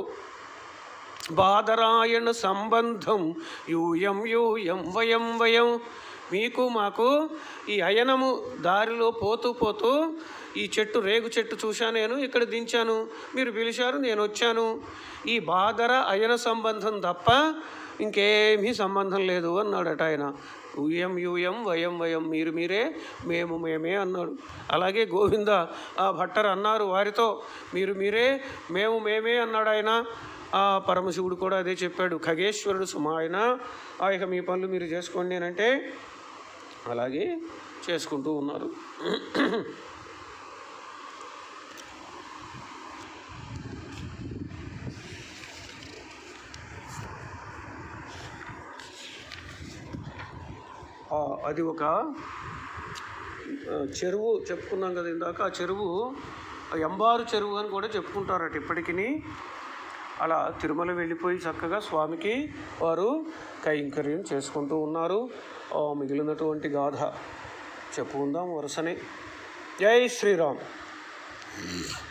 బాదరాయణ సంబంధం యూయం యూయం వయం వయం మీకు మాకు ఈ అయనము దారిలో పోతూ పోతూ ఈ చెట్టు రేగు చెట్టు చూశా నేను ఇక్కడ దించాను మీరు పిలిచారు నేను వచ్చాను ఈ బాదర అయన సంబంధం తప్ప ఇంకేమీ సంబంధం లేదు అన్నాడట ఆయన యూయం యూయం వయం వయం మీరు మీరే మేము మేమే అన్నాడు అలాగే గోవింద ఆ భట్టర్ అన్నారు వారితో మీరు మీరే మేము మేమే అన్నాడు ఆయన ఆ పరమశివుడు కూడా అదే చెప్పాడు ఖగేశ్వరుడు సుమా ఆయన ఆ ఇక మీ పనులు మీరు చేసుకోండి అని అంటే అలాగే చేసుకుంటూ ఉన్నారు ఆ, అది ఒక ఆ, చెరువు చెప్పుకున్నాం కదా ఇందాక ఆ చెరువు ఆ ఎంబారు చెరువు అని కూడా చెప్పుకుంటారట ఇప్పటికీ అలా తిరుమల వెళ్ళిపోయి చక్కగా స్వామికి వారు కైంకర్యం చేసుకుంటూ ఉన్నారు ఆ, మిగిలినటువంటి గాథ చెప్పుకుందాం వరుసనే జై శ్రీరామ్